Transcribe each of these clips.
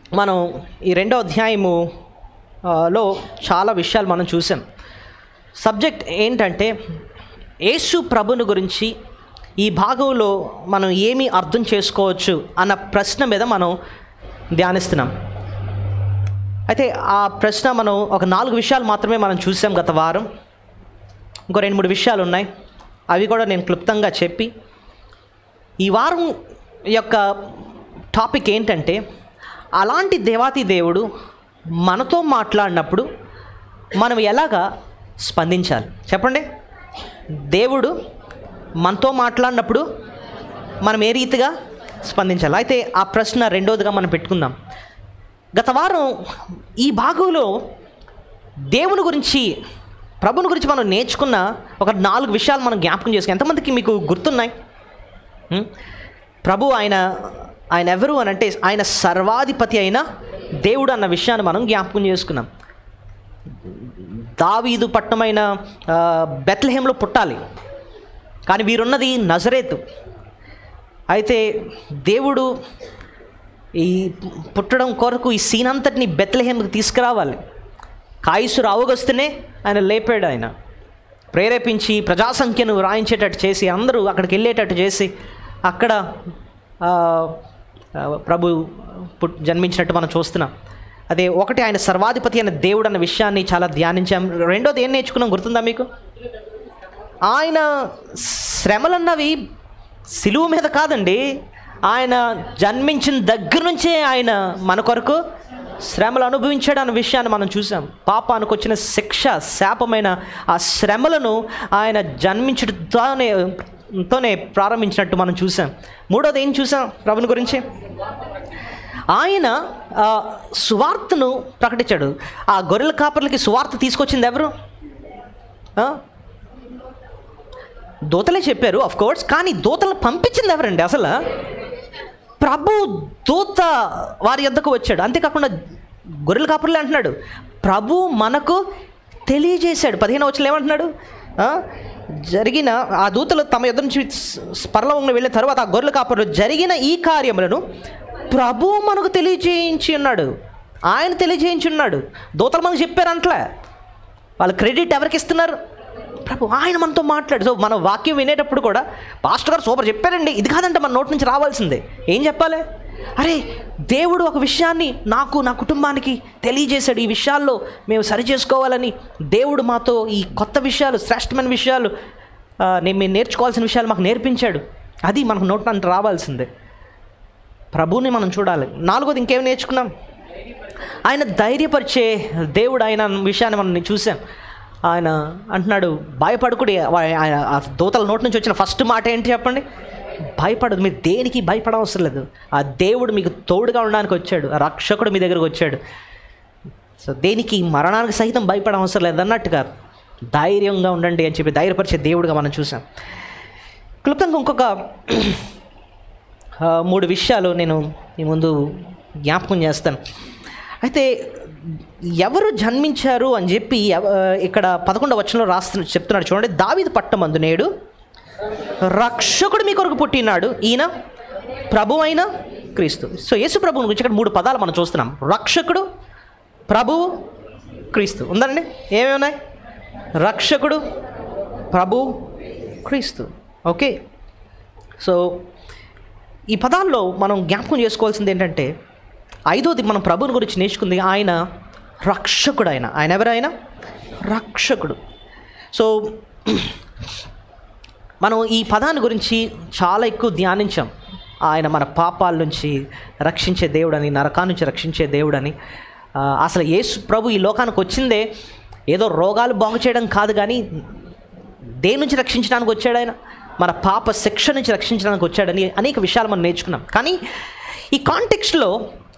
మనం ఈ రెండో అధ్యాయము ఆ, లో చాలా విషయాలు మనం చూసాం సబ్జెక్ట్ ఏంటంటే యేసు ప్రభుని గురించి ఈ భాగంలో మనం ఏమి అర్థం చేసుకోవచ్చు అన్న ప్రశ్న మీద మనం ధ్యానిస్తున్నాం అయితే ఆ ప్రశ్న మనం ఒక నాలుగు విషయాలు మాత్రమే మనం చూసాం గత వారం ఇంకో రెండు మూడు విషయాలు ఉన్నాయి అవి కూడా నేను క్లుప్తంగా చెప్పి ఈ వారం యొక్క టాపిక్ ఏంటంటే అలాంటి దేవాతి దేవుడు మనతో మాట్లాడినప్పుడు మనం ఎలాగా స్పందించాలి చెప్పండి దేవుడు మనతో మాట్లాడినప్పుడు మనం ఏ రీతిగా స్పందించాలి అయితే ఆ ప్రశ్న రెండోదిగా మనం పెట్టుకుందాం గత వారం ఈ భాగంలో దేవుని గురించి ప్రభుని గురించి మనం నేర్చుకున్న ఒక నాలుగు విషయాలు మనం జ్ఞాపకం చేసుకుని ఎంతమందికి మీకు గుర్తున్నాయి ఉం? ప్రభు ఆయన ఆయన ఎవరు అని అంటే ఆయన సర్వాధిపతి అయిన దేవుడు అన్న విషయాన్ని మనం జ్ఞాపకం చేసుకున్నాం దావీదు పట్టణమైన ఆ, బెత్లహేంలో పుట్టాలి కానీ వీరున్నది నజరేతు అయితే దేవుడు ఈ పుట్టడం కొరకు ఈ సీన్ అంతటిని బెత్లహేమ్కి తీసుకురావాలి కాయసు రావుగొస్తేనే ఆయన లేపాడు ఆయన ప్రేరేపించి ప్రజా సంఖ్యను రాయించేటట్టు చేసి అందరూ అక్కడికి వెళ్ళేటట్టు చేసి అక్కడ ఆ, ఆ, ప్రభు పుట్ జన్మించినట్టు మనం చూస్తున్నాం అదే ఒకటి ఆయన సర్వాధిపతి అయిన దేవుడు అన్న విషయాన్ని చాలా ధ్యానించాం రెండోది ఏం నేర్చుకున్నాం గుర్తుందా మీకు ఆయన శ్రమలన్నవి సిలువ మీద కాదండి ఆయన జన్మించిన దగ్గర నుంచే ఆయన మన కొరకు శ్రమలు అనుభవించాడు అన్న విషయాన్ని మనం చూసాం పాపానికి వచ్చిన శిక్ష శాపమైన ఆ శ్రమలను ఆయన జన్మించడంతోనే తోనే ప్రారంభించినట్టు మనం చూసాం మూడోది ఏం చూసాం ప్రభుని గురించి ఆయన ఆ, సువార్తను ప్రకటించాడు ఆ గొర్రెల కాపర్లకి సువార్త తీసుకొచ్చింది ఎవరు ఆ? దూతలే చెప్పారు అఫ్ కోర్స్ కానీ దూతలను పంపించింది ఎవరండి అసలు ప్రభు దూత వారి యొద్దకు వచ్చాడు అంతేకాకుండా గొర్రెల కాపురులే అంటున్నాడు ప్రభు మనకు తెలియజేశాడు పదిహేను వచ్చిన ఏమంటున్నాడు ఆ? జరిగిన ఆ దూతలు తమ యొద్ద నుంచి పరలోకంలో వెళ్ళిన తర్వాత ఆ గొర్రెల కాపురులు జరిగిన ఈ కార్యములను ప్రభు మనకు తెలియజేయించి ఉన్నాడు ఆయన తెలియజేయించి ఉన్నాడు దూతలు మనకు చెప్పారంట్లే వాళ్ళ క్రెడిట్ ఎవరికి ఇస్తున్నారు ప్రభు ఆయన మనతో మాట్లాడు సో మన వాక్యం వినేటప్పుడు కూడా పాస్టర్ గారు సూపర్ చెప్పారండి ఇది కాదంటే మన నోటి నుంచి రావాల్సిందే ఏం చెప్పాలి అరే దేవుడు ఒక విషయాన్ని నాకు నా కుటుంబానికి తెలియజేశాడు ఈ విషయాల్లో మేము సరి చేసుకోవాలని దేవుడు మాతో ఈ కొత్త విషయాలు శ్రేష్టమైన విషయాలు ఆ, నేను మేము నేర్చుకోవాల్సిన విషయాలు మాకు నేర్పించాడు అది మనకు నోటి అంటే రావాల్సిందే ప్రభువుని మనం చూడాలి నాలుగోది ఇంకేం నేర్చుకున్నాం ఆయన ధైర్యపరిచే దేవుడు ఆయన విషయాన్ని మనం చూసాం ఆయన అంటున్నాడు భయపడకుడి ఆయన ఆ దూతల నోటి నుంచి వచ్చిన ఫస్ట్ మాట ఏంటి చెప్పండి భయపడదు మీరు దేనికి భయపడవసరం లేదు ఆ దేవుడు మీకు తోడుగా ఉండడానికి వచ్చాడు ఆ రక్షకుడు మీ దగ్గరకు వచ్చాడు సో దేనికి మరణానికి సహితం భయపడవసరం లేదు అన్నట్టుగా ధైర్యంగా ఉండండి అని చెప్పి ధైర్యపరిచే దేవుడుగా మనం చూసాం క్లుప్తంగా ఇంకొక ఆ, మూడు విషయాలు నేను మీ ముందు జ్ఞాపకం చేస్తాను అయితే ఎవరు జన్మించారు అని చెప్పి ఎవ- ఇక్కడ పదకొండవ వచనంలో రాస్తు చెప్తున్నాడు చూడండి దావిది పట్టమందు నేడు రక్షకుడు మీ కొరకు పుట్టినాడు ఈయన ప్రభు అయిన క్రీస్తు సో యేసు ప్రభువు గురించి ఇక్కడ మూడు పదాలు మనం చూస్తున్నాం రక్షకుడు ప్రభువు క్రీస్తు ఉందండి ఏమేమి ఉన్నాయి రక్షకుడు ప్రభు క్రీస్తు ఓకే సో ఈ పదాల్లో మనం జ్ఞాపకం చేసుకోవాల్సింది ఏంటంటే ఐదోది మనం ప్రభుని గురించి నేర్చుకుంది ఆయన రక్షకుడు ఆయన ఆయన ఎవరైనా రక్షకుడు సో మనం ఈ పదాన్ని గురించి చాలా ఎక్కువ ధ్యానించాం ఆయన మన పాపాల నుంచి రక్షించే దేవుడని నరకా నుంచి రక్షించే దేవుడని ఆ, అసలు యేసు ప్రభు ఈ లోకానికి వచ్చిందే ఏదో రోగాలు బాగు చేయడం కాదు కానీ దేని నుంచి రక్షించడానికి వచ్చాడు ఆయన మన పాప శిక్ష నుంచి రక్షించడానికి వచ్చాడని అనేక విషయాలు మనం నేర్చుకున్నాం కానీ ఈ కాంటెక్స్ట్లో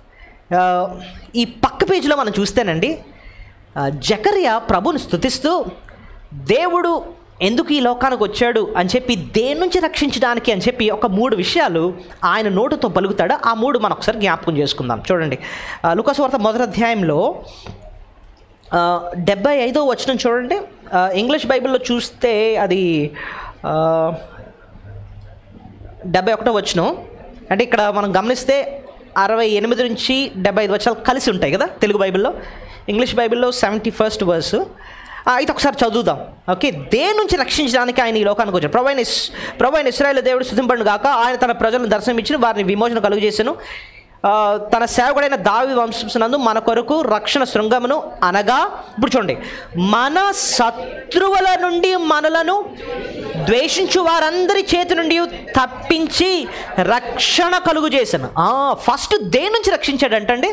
ఈ పక్క పేజీలో మనం చూస్తేనండి ఆ, జకర్య ప్రభుని స్థుతిస్తూ దేవుడు ఎందుకు ఈ లోకానికి వచ్చాడు అని చెప్పి దేని నుంచి రక్షించడానికి అని చెప్పి ఒక మూడు విషయాలు ఆయన నోటుతో పలుకుతాడు ఆ మూడు మనం ఒకసారి జ్ఞాపకం చేసుకుందాం చూడండి లుకస్ వార్త మొదటి అధ్యాయంలో ఆ, డెబ్బై ఐదో వచనం చూడండి ఆ, ఇంగ్లీష్ బైబిల్లో చూస్తే అది ఆ, డెబ్బై ఒకటో వచనం అంటే ఇక్కడ మనం గమనిస్తే అరవై ఎనిమిది నుంచి డెబ్బై ఐదు వచ్చాలు కలిసి ఉంటాయి కదా తెలుగు బైబిల్లో ఇంగ్లీష్ బైబిల్లో సెవెంటీ ఫస్ట్ వర్స్ అయితే ఒకసారి చదువుదాం ఓకే దేని నుంచి రక్షించడానికి ఆయన ఈ లోకానికి వచ్చారు ప్రభైన ప్రభైన ఇస్రాయల్ దేవుడు శుద్ధింపడు గాక ఆయన తన ప్రజలను దర్శనమిచ్చి వారిని విమోచన కలుగు చేశాను ఆ, తన సేవకుడైన దావి వంశనందు మన కొరకు రక్షణ శృంగమును అనగా ఇప్పుడు చూడండి మన శత్రువుల నుండి మనలను ద్వేషించు వారందరి చేతి నుండి తప్పించి రక్షణ కలుగు చేశాను ఫస్ట్ దేని నుంచి రక్షించాడంటండి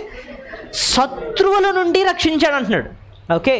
శత్రువుల నుండి రక్షించాడు అంటున్నాడు ఓకే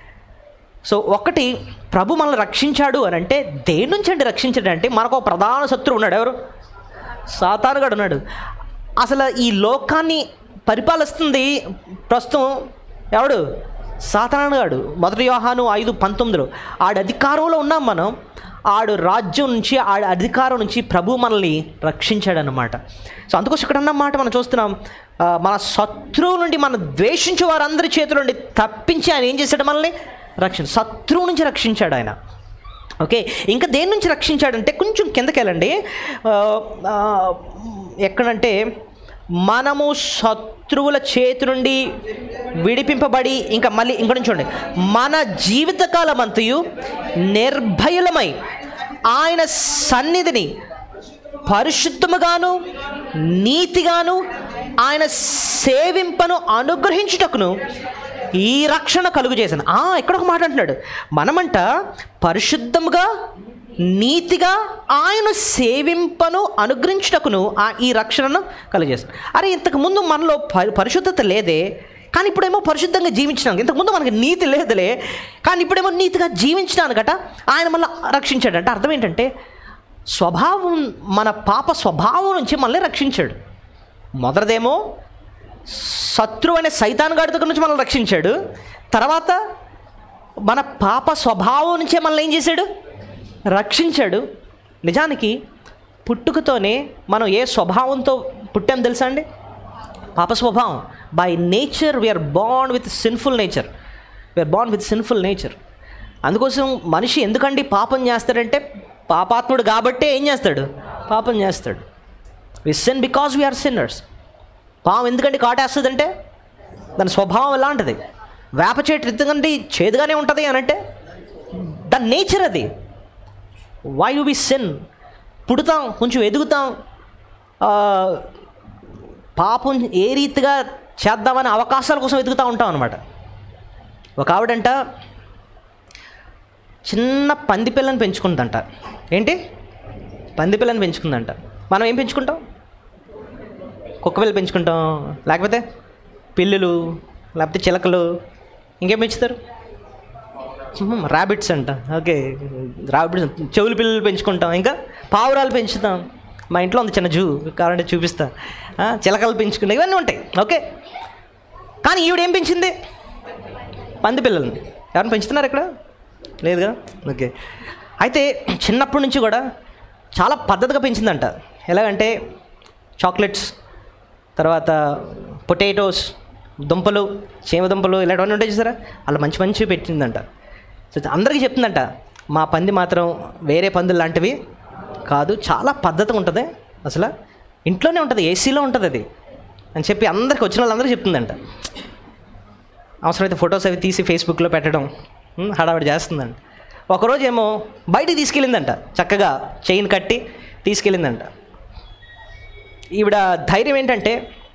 సో ఒకటి ప్రభు మనల్ని రక్షించాడు అని అంటే దేని నుంచి అండి రక్షించాడు అంటే మనకు ఒక ప్రధాన శత్రువు ఉన్నాడు ఎవరు సాతానుగాడు ఉన్నాడు అసలు ఈ లోకాన్ని పరిపాలిస్తుంది ప్రస్తుతం ఎవడు సాతానుగాడు మొదటి యోహాను ఐదు పంతొమ్మిదిలో ఆడి అధికారంలో ఉన్నాం మనం ఆడు రాజ్యం నుంచి ఆడి అధికారం నుంచి ప్రభు మనల్ని రక్షించాడనమాట సో అందుకోసం ఇక్కడ అన్నమాట మనం చూస్తున్నాం ఆ, మన శత్రువు నుండి మనం ద్వేషించే వారందరి చేతుల నుండి తప్పించి ఆయన ఏం చేశాడు మనల్ని రక్షణ శత్రువు నుంచి రక్షించాడు ఆయన ఓకే ఇంకా దేని నుంచి రక్షించాడంటే కొంచెం కిందకి వెళ్ళండి ఆ, ఆ, ఎక్కడంటే మనము శత్రువుల చేతి నుండి విడిపింపబడి ఇంకా మళ్ళీ ఇంక నుంచి చూడండి మన జీవితకాలం అంతయు నిర్భయులమై ఆయన సన్నిధిని పరిశుద్ధముగాను నీతిగాను ఆయన సేవింపను అనుగ్రహించుటకును ఈ రక్షణ కలుగు చేశాను ఆ, ఇక్కడ ఒక మాట అంటున్నాడు మనమంట పరిశుద్ధముగా నీతిగా ఆయన సేవింపను అనుగ్రహించుటకును ఆ ఈ రక్షణను కలుగజేస్తాను అరే ఇంతకుముందు మనలో పరి పరిశుద్ధత లేదే కానీ ఇప్పుడేమో పరిశుద్ధంగా జీవించడానికి ఇంతకుముందు మనకి నీతి లేదులే కానీ ఇప్పుడేమో నీతిగా జీవించడానికట ఆయన మళ్ళీ రక్షించాడంట అర్థం ఏంటంటే స్వభావం మన పాప స్వభావం నుంచి మనల్ని రక్షించాడు మొదటిదేమో శత్రువు అనే సైతాన్ గాడి దగ్గర నుంచి మనల్ని రక్షించాడు తర్వాత మన పాప స్వభావం నుంచే మనల్ని ఏం చేశాడు రక్షించాడు నిజానికి పుట్టుకతోనే మనం ఏ స్వభావంతో పుట్టాం తెలుసా అండి పాప స్వభావం by nature we are bound with sinful nature we are bound with sinful nature అందుకోసం మనిషి ఎందుకండి పాపం చేస్తాడంటే పాపాత్ముడు కాబట్టే ఏం చేస్తాడు పాపం చేస్తాడు we sin because we are sinners పాము ఎందుకంటే కాటేస్తుందంటే దాని స్వభావం ఎలాంటిది వేప చెట్టు ఎందుకంటే చేదుగానే ఉంటుంది అని అంటే దాని నేచర్ అది వై యు బి సిన్ పుడతాం కొంచెం ఎదుగుతాం ఆ, పాపం ఏ రీతిగా చేద్దామనే అవకాశాల కోసం ఎదుగుతూ ఉంటాం అనమాట ఒక ఆవిడంట చిన్న పంది పిల్లని పెంచుకుందంట ఏంటి పంది పిల్లని పెంచుకుందంట మనం ఏం పెంచుకుంటాం కుక్క పిల్ల పెంచుకుంటాం లేకపోతే పిల్లులు లేకపోతే చిలకలు ఇంకేం పెంచుతారు ర్యాబిట్స్ అంట ఓకే ర్యాబిట్స్ చెవులు పిల్లలు పెంచుకుంటాం ఇంకా పావురాలు పెంచుతాం మా ఇంట్లో ఉంది చిన్న జూ కావాలంటే చూపిస్తా ఆ, చిలకలు పెంచుకుంటాం ఇవన్నీ ఉంటాయి ఓకే కానీ ఈవిడ ఏం పెంచింది పంది పిల్లల్ని ఎవరిని పెంచుతున్నారు ఇక్కడ లేదుగా ఓకే అయితే చిన్నప్పటి నుంచి కూడా చాలా పద్ధతిగా పెంచిందంట ఎలాగంటే చాక్లెట్స్ తర్వాత పొటాటోస్ దుంపలు చీమ దుంపలు ఇలాంటివన్నీ ఉంటాయి చూసారా అలా మంచి మంచివి పెట్టిందంట సో అందరికీ చెప్తుందంట మా పంది మాత్రం వేరే పందులు లాంటివి కాదు చాలా పద్ధతిగా ఉంటుంది అసలు ఇంట్లోనే ఉంటుంది ఏసీలో ఉంటుంది అది అని చెప్పి అందరికి వచ్చిన వాళ్ళందరికీ చెప్తుందంట అవసరమైతే ఫొటోస్ అవి తీసి ఫేస్బుక్లో పెట్టడం ఉమ్, హడావిడి చేస్తుందంట ఒకరోజు ఏమో బయటికి తీసుకెళ్ళిందంట చక్కగా చైన్ కట్టి తీసుకెళ్ళిందంట ఈవిడ ధైర్యం ఏంటంటే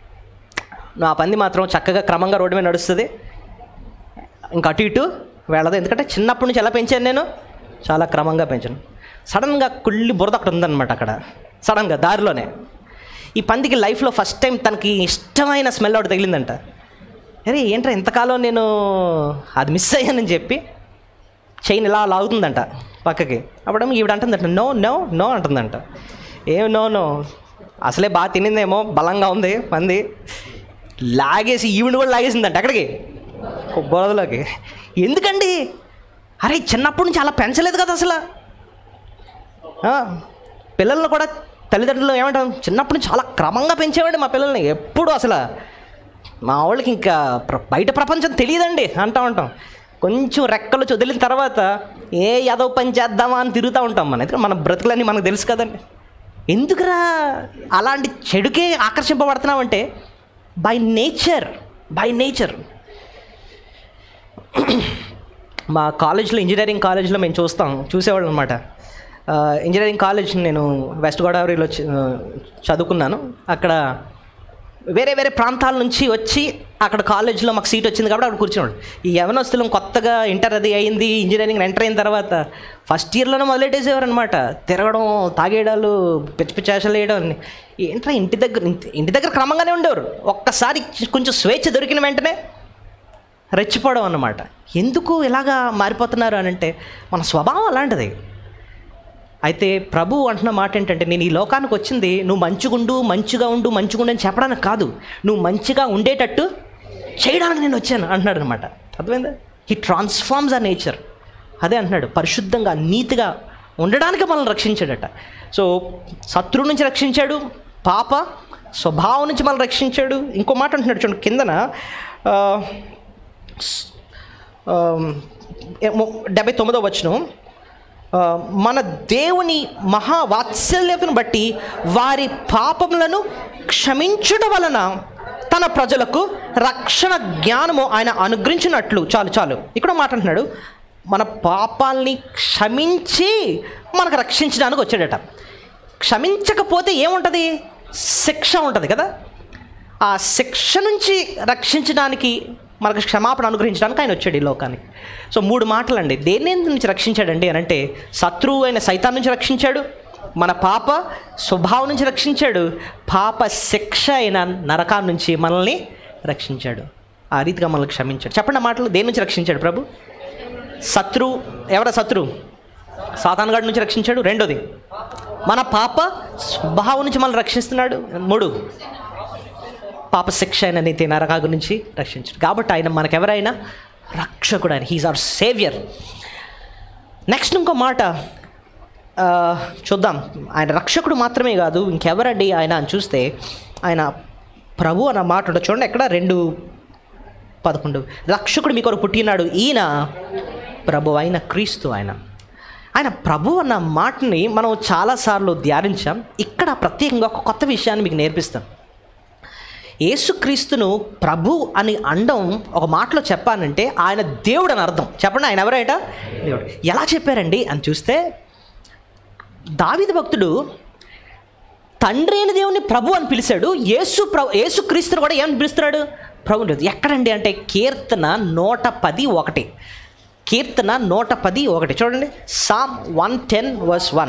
నా పంది మాత్రం చక్కగా క్రమంగా రోడ్డు మీద నడుస్తుంది ఇంకా అటు ఇటు వెళ్ళదు ఎందుకంటే చిన్నప్పటి నుంచి ఎలా పెంచాను నేను చాలా క్రమంగా పెంచాను సడన్గా కుళ్ళి బురద అక్కడ ఉందన్నమాట అక్కడ సడన్గా దారిలోనే ఈ పందికి లైఫ్లో ఫస్ట్ టైం తనకి ఇష్టమైన స్మెల్ ఒకటి తగిలిందంట అరే ఏంట్రా ఇంతకాలం నేను అది మిస్ అయ్యానని చెప్పి చైన్ ఇలా లాగుతుందంట పక్కకి అప్పుడేమో ఈవిడ అంటుందంట నో నో నో అంటుందంట ఏం నో నో అసలే బాగా తినిందేమో బలంగా ఉంది పంది లాగేసి ఈవిడ కూడా లాగేసిందంట ఎక్కడికి ఓ బురదలోకి ఎందుకండి అరే చిన్నప్పటి నుంచి అలా పెంచలేదు కదా అసలు ఆ, పిల్లల్ని కూడా తల్లిదండ్రులు ఏమంటాం చిన్నప్పటి నుంచి చాలా క్రమంగా పెంచేవాడి మా పిల్లల్ని ఎప్పుడు అసలు మా వాళ్ళకి ఇంకా ప్ర- బయట ప్రపంచం తెలియదండి అంటా ఉంటాం కొంచెం రెక్కలు వదిలిన తర్వాత ఏ ఏదో పని చేద్దామా అని తిరుగుతూ ఉంటాం మనం ఎందుకంటే మన బ్రతుకులన్నీ మనకు తెలుసు కదండి ఎందుకురా అలాంటి చెడుకే ఆకర్షింపబడుతున్నావంటే బై నేచర్ బై నేచర్ మా కాలేజ్లో ఇంజనీరింగ్ కాలేజ్లో మేము చూస్తాం చూసేవాళ్ళం అనమాట ఇంజనీరింగ్ కాలేజ్ నేను వెస్ట్ గోదావరిలో చ- ఆ, చదువుకున్నాను అక్కడ వేరే వేరే ప్రాంతాల నుంచి వచ్చి అక్కడ కాలేజ్లో మాకు సీట్ వచ్చింది కాబట్టి అక్కడ కూర్చున్నాడు ఈ యవనస్తులం కొత్తగా ఇంటర్ అది అయింది ఇంజనీరింగ్ ఎంటర్ అయిన తర్వాత ఫస్ట్ ఇయర్లోనే మొదలెట్టేసేవారు అనమాట తిరగడం తాగేయడాలు పిచ్చి పిచ్చి ఆశలు వేయడం అన్ని. ఏంట్రా ఇంటి దగ్గర ఇంటి- ఇంటి దగ్గర క్రమంగానే ఉండేవారు ఒక్కసారి కొంచెం స్వేచ్ఛ దొరికిన వెంటనే రెచ్చిపోవడం అన్నమాట ఎందుకు ఇలాగా మారిపోతున్నారు అని అంటే మన స్వభావం అలాంటిది అయితే ప్రభు అంటున్న మాట ఏంటంటే నేను ఈ లోకానికి వచ్చింది నువ్వు మంచిగుండు మంచిగా ఉండు మంచిగుండు అని చెప్పడానికి కాదు నువ్వు మంచిగా ఉండేటట్టు చేయడానికి నేను వచ్చాను అంటున్నాడు అనమాట అర్థమైందా హీ ట్రాన్స్ఫార్మ్స్ ఆ నేచర్ అదే అంటున్నాడు పరిశుద్ధంగా నీతిగా ఉండడానికి మనల్ని రక్షించాడట సో శత్రువు నుంచి రక్షించాడు పాప స్వభావం నుంచి మనల్ని రక్షించాడు ఇంకో మాట అంటున్నాడు చూడండి కిందన ఆ, ఆ, ఏమో, డెబ్బై తొమ్మిదో వచనం ఆ, మన దేవుని మహా వాత్సల్యతను బట్టి వారి పాపములను క్షమించుట వలన తన ప్రజలకు రక్షణ జ్ఞానము ఆయన అనుగ్రహించినట్లు చాలు చాలు ఇక్కడ మాట అంటున్నాడు మన పాపాల్ని క్షమించి మనకు రక్షించడానికి వచ్చాడట క్షమించకపోతే ఏముంటుంది శిక్ష ఉంటుంది కదా ఆ శిక్ష నుంచి రక్షించడానికి మనకు క్షమాపణ అనుగ్రహించడానికి ఆయన వచ్చాడు ఈ లోకానికి సో మూడు మాటలండి దేని నుంచి రక్షించాడండి అని అంటే శత్రువు అయిన సైతాన్ నుంచి రక్షించాడు మన పాప స్వభావం నుంచి రక్షించాడు పాప శిక్ష అయిన నరకా నుంచి మనల్ని రక్షించాడు ఆ రీతిగా మనల్ని క్షమించాడు చెప్పండి ఆ మాటలు దేని నుంచి రక్షించాడు ప్రభు శత్రువు ఎవడ శత్రువు సాతానుగాడి నుంచి రక్షించాడు రెండోది మన పాప స్వభావం నుంచి మనల్ని రక్షిస్తున్నాడు మూడు పాప శిక్ష అయిన నీతి నరకా గురించి రక్షించాడు కాబట్టి ఆయన మనకెవరైనా రక్షకుడు ఆయన హీజ్ అవర్ సేవియర్ నెక్స్ట్ ఇంకో మాట ఆ, చూద్దాం ఆయన రక్షకుడు మాత్రమే కాదు ఇంకెవరండి ఆయన అని చూస్తే ఆయన ప్రభు అన్న మాట ఉంటుంది చూడండి ఎక్కడ రెండు పదకొండు రక్షకుడు మీ కొరకు పుట్టినాడు ఈయన ప్రభు అయిన క్రీస్తు ఆయన ఆయన ప్రభు అన్న మాటని మనం చాలాసార్లు ధ్యానించాం ఇక్కడ ప్రత్యేకంగా ఒక కొత్త విషయాన్ని మీకు నేర్పిస్తాం యేసుక్రీస్తును ప్రభు అని అండం ఒక మాటలో చెప్పానంటే ఆయన దేవుడు అని అర్థం చెప్పండి ఆయన ఎవరైట దేవుడు ఎలా చెప్పారండి అని చూస్తే దావిద భక్తుడు తండ్రి అయిన దేవుని ప్రభు అని పిలిచాడు యేసు ప్రభు యేసు క్రీస్తుని కూడా ఏమని పిలుస్తున్నాడు ప్రభు లేదు ఎక్కడండి అంటే కీర్తన నూట పది ఒకటి కీర్తన నూట పది ఒకటి చూడండి psalm one ten verse one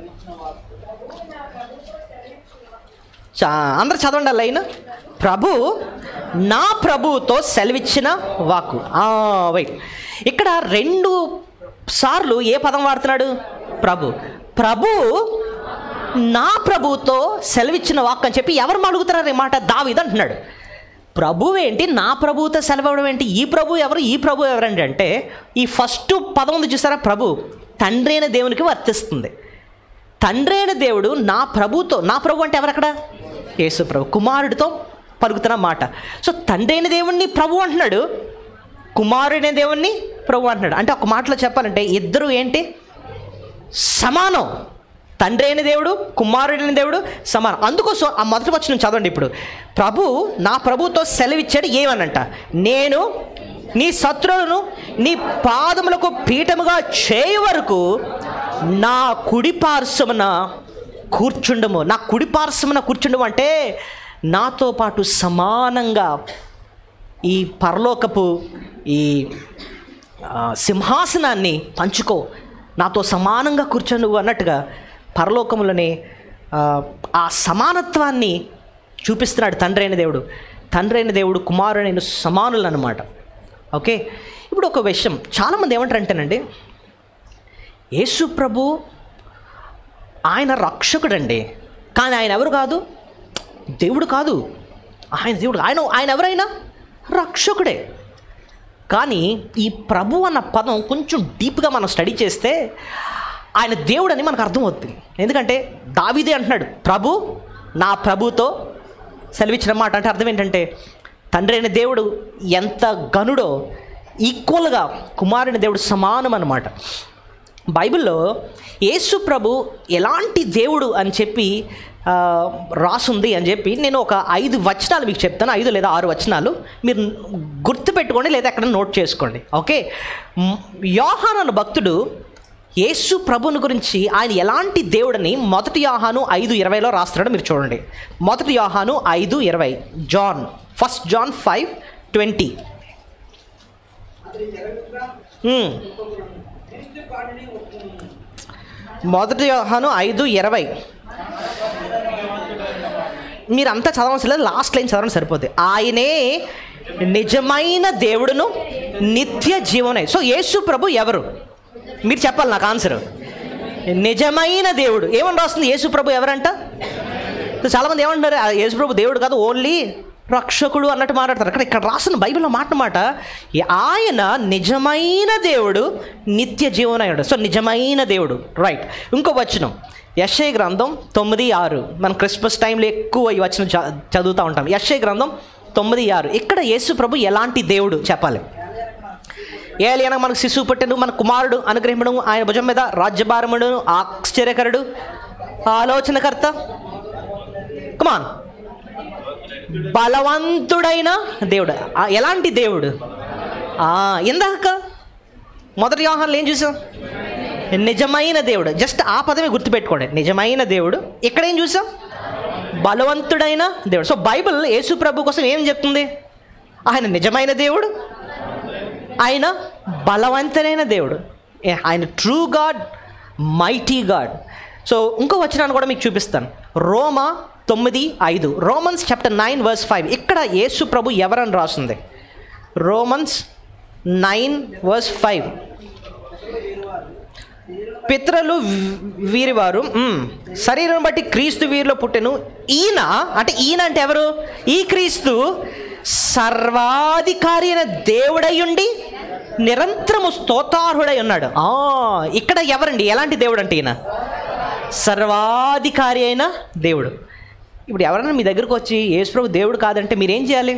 అందరు చదవండి ఆ లైన్ ప్రభు నా ప్రభువుతో సెలవిచ్చిన వాకు వెయిట్ ఇక్కడ రెండు సార్లు ఏ పదం వాడుతున్నాడు ప్రభు ప్రభు నా ప్రభువుతో సెలవిచ్చిన వాక్ అని చెప్పి ఎవరు అడుగుతున్నారు ఈ మాట దావిది అంటున్నాడు ప్రభు ఏంటి నా ప్రభువుతో సెలవడం ఏంటి ఈ ప్రభు ఎవరు ఈ ప్రభు ఎవరండి అంటే ఈ ఫస్ట్ పదం ఉంది చూసారా ప్రభు తండ్రి అయిన దేవునికి వర్తిస్తుంది తండ్రి అయిన దేవుడు నా ప్రభుతో నా ప్రభు అంటే ఎవరక్కడ యేసు ప్రభు కుమారుడితో పలుకుతున్న మాట సో తండ్రి అయిన దేవుణ్ణి ప్రభు అంటున్నాడు కుమారుడైన దేవుణ్ణి ప్రభు అంటున్నాడు అంటే ఒక మాటలో చెప్పాలంటే ఇద్దరు ఏంటి సమానం తండ్రి అయిన దేవుడు కుమారుడైన దేవుడు సమానం అందుకోసం ఆ మొదటి వచ్చిన చదవండి ఇప్పుడు ప్రభు నా ప్రభుతో సెలవిచ్చాడు ఏమనంట నేను నీ శత్రువులను నీ పాదములకు పీఠముగా చేయ వరకు నా కుడి పార్శ్వమున కూర్చుండము నా కుడి పార్శ్వమున కూర్చుండము అంటే నాతో పాటు సమానంగా ఈ పరలోకపు ఈ ఆ, సింహాసనాన్ని పంచుకో నాతో సమానంగా కూర్చో నువ్వు అన్నట్టుగా పరలోకములోనే ఆ, ఆ సమానత్వాన్ని చూపిస్తున్నాడు తండ్రి అయిన దేవుడు తండ్రి అయిన దేవుడు కుమారుడైన సమానులు అన్నమాట ఓకే ఇప్పుడు ఒక విషయం చాలామంది ఏమంటారంటేనండి యేసు ప్రభు ఆయన రక్షకుడండి కానీ ఆయన ఎవరు కాదు దేవుడు కాదు ఆయన దేవుడు ఆయన ఆయన ఎవరైనా రక్షకుడే కానీ ఈ ప్రభు అన్న పదం కొంచెం డీప్గా మనం స్టడీ చేస్తే ఆయన దేవుడు అని మనకు అర్థమవుతుంది ఎందుకంటే దావిదే అంటున్నాడు ప్రభు నా ప్రభుతో సెలవిచ్చిన మాట అంటే అర్థం ఏంటంటే తండ్రి అయిన దేవుడు ఎంత గనుడో ఈక్వల్గా కుమారుని దేవుడు సమానం అన్నమాట బైబిల్లో యేసు ప్రభు ఎలాంటి దేవుడు అని చెప్పి ఆ, రాసుంది అని చెప్పి నేను ఒక ఐదు వచనాలు మీకు చెప్తాను ఐదు లేదా ఆరు వచనాలు మీరు గుర్తుపెట్టుకోండి లేదా ఎక్కడ నోట్ చేసుకోండి ఓకే మ్, యోహాను అన్న భక్తుడు యేసు ప్రభుని గురించి ఆయన ఎలాంటి దేవుడని మొదటి యోహాను ఐదు ఇరవైలో రాస్తున్నాడు మీరు చూడండి మొదటి యోహాను ఐదు ఇరవై John first John five twenty మొదటి యోహాను ఐదు ఇరవై మీరంతా చదవవలసిన లేదు లాస్ట్ లైన్ చదవడం సరిపోతుంది ఆయనే నిజమైన దేవుడును నిత్య జీవనే సో యేసు ప్రభు ఎవరు మీరు చెప్పాలి నాకు ఆన్సర్ నిజమైన దేవుడు ఏమని రాస్తుంది యేసు ప్రభు ఎవరంట సో చాలామంది ఏమంటారు "ఆ యేసు ప్రభు దేవుడు కాదు ఓన్లీ రక్షకుడు అన్నట్టు మాట్లాడతారు అక్కడ ఇక్కడ రాసిన బైబిల్లో మాట మాట ఆయన నిజమైన దేవుడు నిత్య జీవనాయుడు సో నిజమైన దేవుడు రైట్ ఇంకో వచనం యశ్ఐ గ్రంథం తొమ్మిది ఆరు మనం క్రిస్మస్ టైంలో ఎక్కువ ఈ వచనం చ- చదువుతూ ఉంటాం యశ్ఐ గ్రంథం తొమ్మిది ఆరు ఇక్కడ యేసు ప్రభు ఎలాంటి దేవుడు చెప్పాలి ఏలియన మనకు శిశువు పుట్టెను మన కుమారుడు అనుగ్రహించడం ఆయన భుజం మీద రాజ్యభారముడు ఆశ్చర్యకరుడు ఆలోచనకర్త కమాన్ బలవంతుడైన దేవుడు ఆ, ఎలాంటి దేవుడు ఆ, ఇందాక మొదటి వ్యవహారంలో ఏం చూసాం నిజమైన దేవుడు జస్ట్ ఆ పదమే గుర్తుపెట్టుకోండి నిజమైన దేవుడు ఇక్కడ ఏం చూసాం బలవంతుడైన దేవుడు సో బైబిల్ యేసు ప్రభు కోసం ఏం చెప్తుంది ఆయన నిజమైన దేవుడు ఆయన బలవంతుడైన దేవుడు ఏ, ఆయన true God mighty God so ఇంకో వచనాన్ని కూడా మీకు చూపిస్తాను రోమా తొమ్మిది ఐదు Romans chapter nine verse five ఇక్కడ యేసు ప్రభు ఎవరని రాస్తుంది రోమన్స్ నైన్ వర్స్ ఫైవ్ పిత్రలు వి- వీరివారు మ్, శరీరం బట్టి క్రీస్తు వీరిలో పుట్టెను ఈయన అంటే ఈయన అంటే ఎవరు ఈ క్రీస్తు సర్వాధికారి అయిన దేవుడై ఉండి నిరంతరము స్తోతార్హుడై ఉన్నాడు ఆ, ఇక్కడ ఎవరండి ఎలాంటి దేవుడు అంటే ఈయన సర్వాధికారి అయిన దేవుడు ఇప్పుడు ఎవరైనా మీ దగ్గరకు వచ్చి యేసుప్రభు దేవుడు కాదంటే మీరేం చేయాలి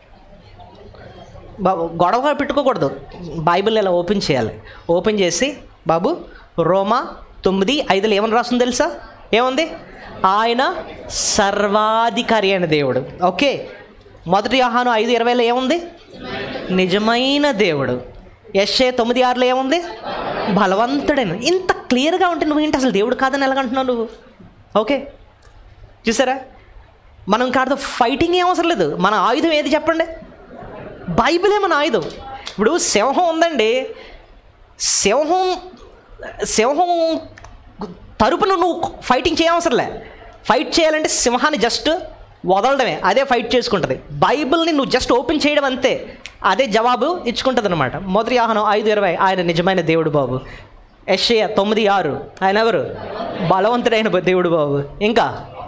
బాబు గొడవ పెట్టుకోకూడదు బైబిల్ ఇలా ఓపెన్ చేయాలి ఓపెన్ చేసి బాబు రోమా తొమ్మిది ఐదులో ఏమని రాస్తుంది తెలుసా ఏముంది ఆయన సర్వాధికారి అయిన దేవుడు ఓకే మొదటి ఆహాను ఐదు ఇరవైలో ఏముంది నిజమైన దేవుడు యశ్ఏ తొమ్మిది ఆరులో ఏముంది బలవంతుడైన ఇంత క్లియర్గా ఉంటే నువ్వేంటి అసలు దేవుడు కాదని ఎలాగంటున్నావు నువ్వు ఓకే చూసారా మనం కాదు ఫైటింగ్ ఏం అవసరం లేదు మన ఆయుధం ఏది చెప్పండి బైబిలే మన ఆయుధం ఇప్పుడు సింహం ఉందండి సింహం సింహం తరపున నువ్వు ఫైటింగ్ చేయవసరంలే ఫైట్ చేయాలంటే సింహాన్ని జస్ట్ వదలడమే అదే ఫైట్ చేసుకుంటుంది బైబిల్ని నువ్వు జస్ట్ ఓపెన్ చేయడం అంతే అదే జవాబు ఇచ్చుకుంటుంది అనమాట మొదటి ఆహ్వానం ఐదు ఇరవై ఆయన నిజమైన దేవుడు బాబు యశ్య తొమ్మిది ఆరు ఆయన ఎవరు బలవంతుడైన దేవుడు బాబు ఇంకా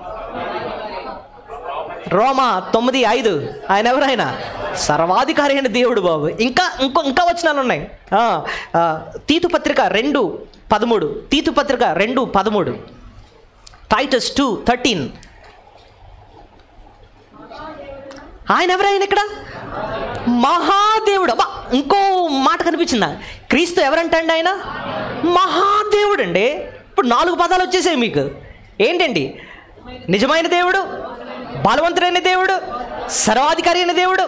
రోమా తొమ్మిది ఐదు ఆయన ఎవరైనా సర్వాధికారి అయిన దేవుడు బాబు ఇంకా ఇంకో ఇంకా వచనాలు ఉన్నాయి ఆ, ఆ, తీతు పత్రిక రెండు పదమూడు తీతు పత్రిక రెండు పదమూడు టైటస్ టూ థర్టీన్ ఆయన ఎవరైనా ఇక్కడ మహాదేవుడు అబ్బా ఇంకో మాట కనిపించిందా క్రీస్తు ఎవరంటండి ఆయన మహాదేవుడు అండి ఇప్పుడు నాలుగు పదాలు వచ్చేసాయి మీకు ఏంటండి నిజమైన దేవుడు బలవంతుడైన దేవుడు సర్వాధికారి అయిన దేవుడు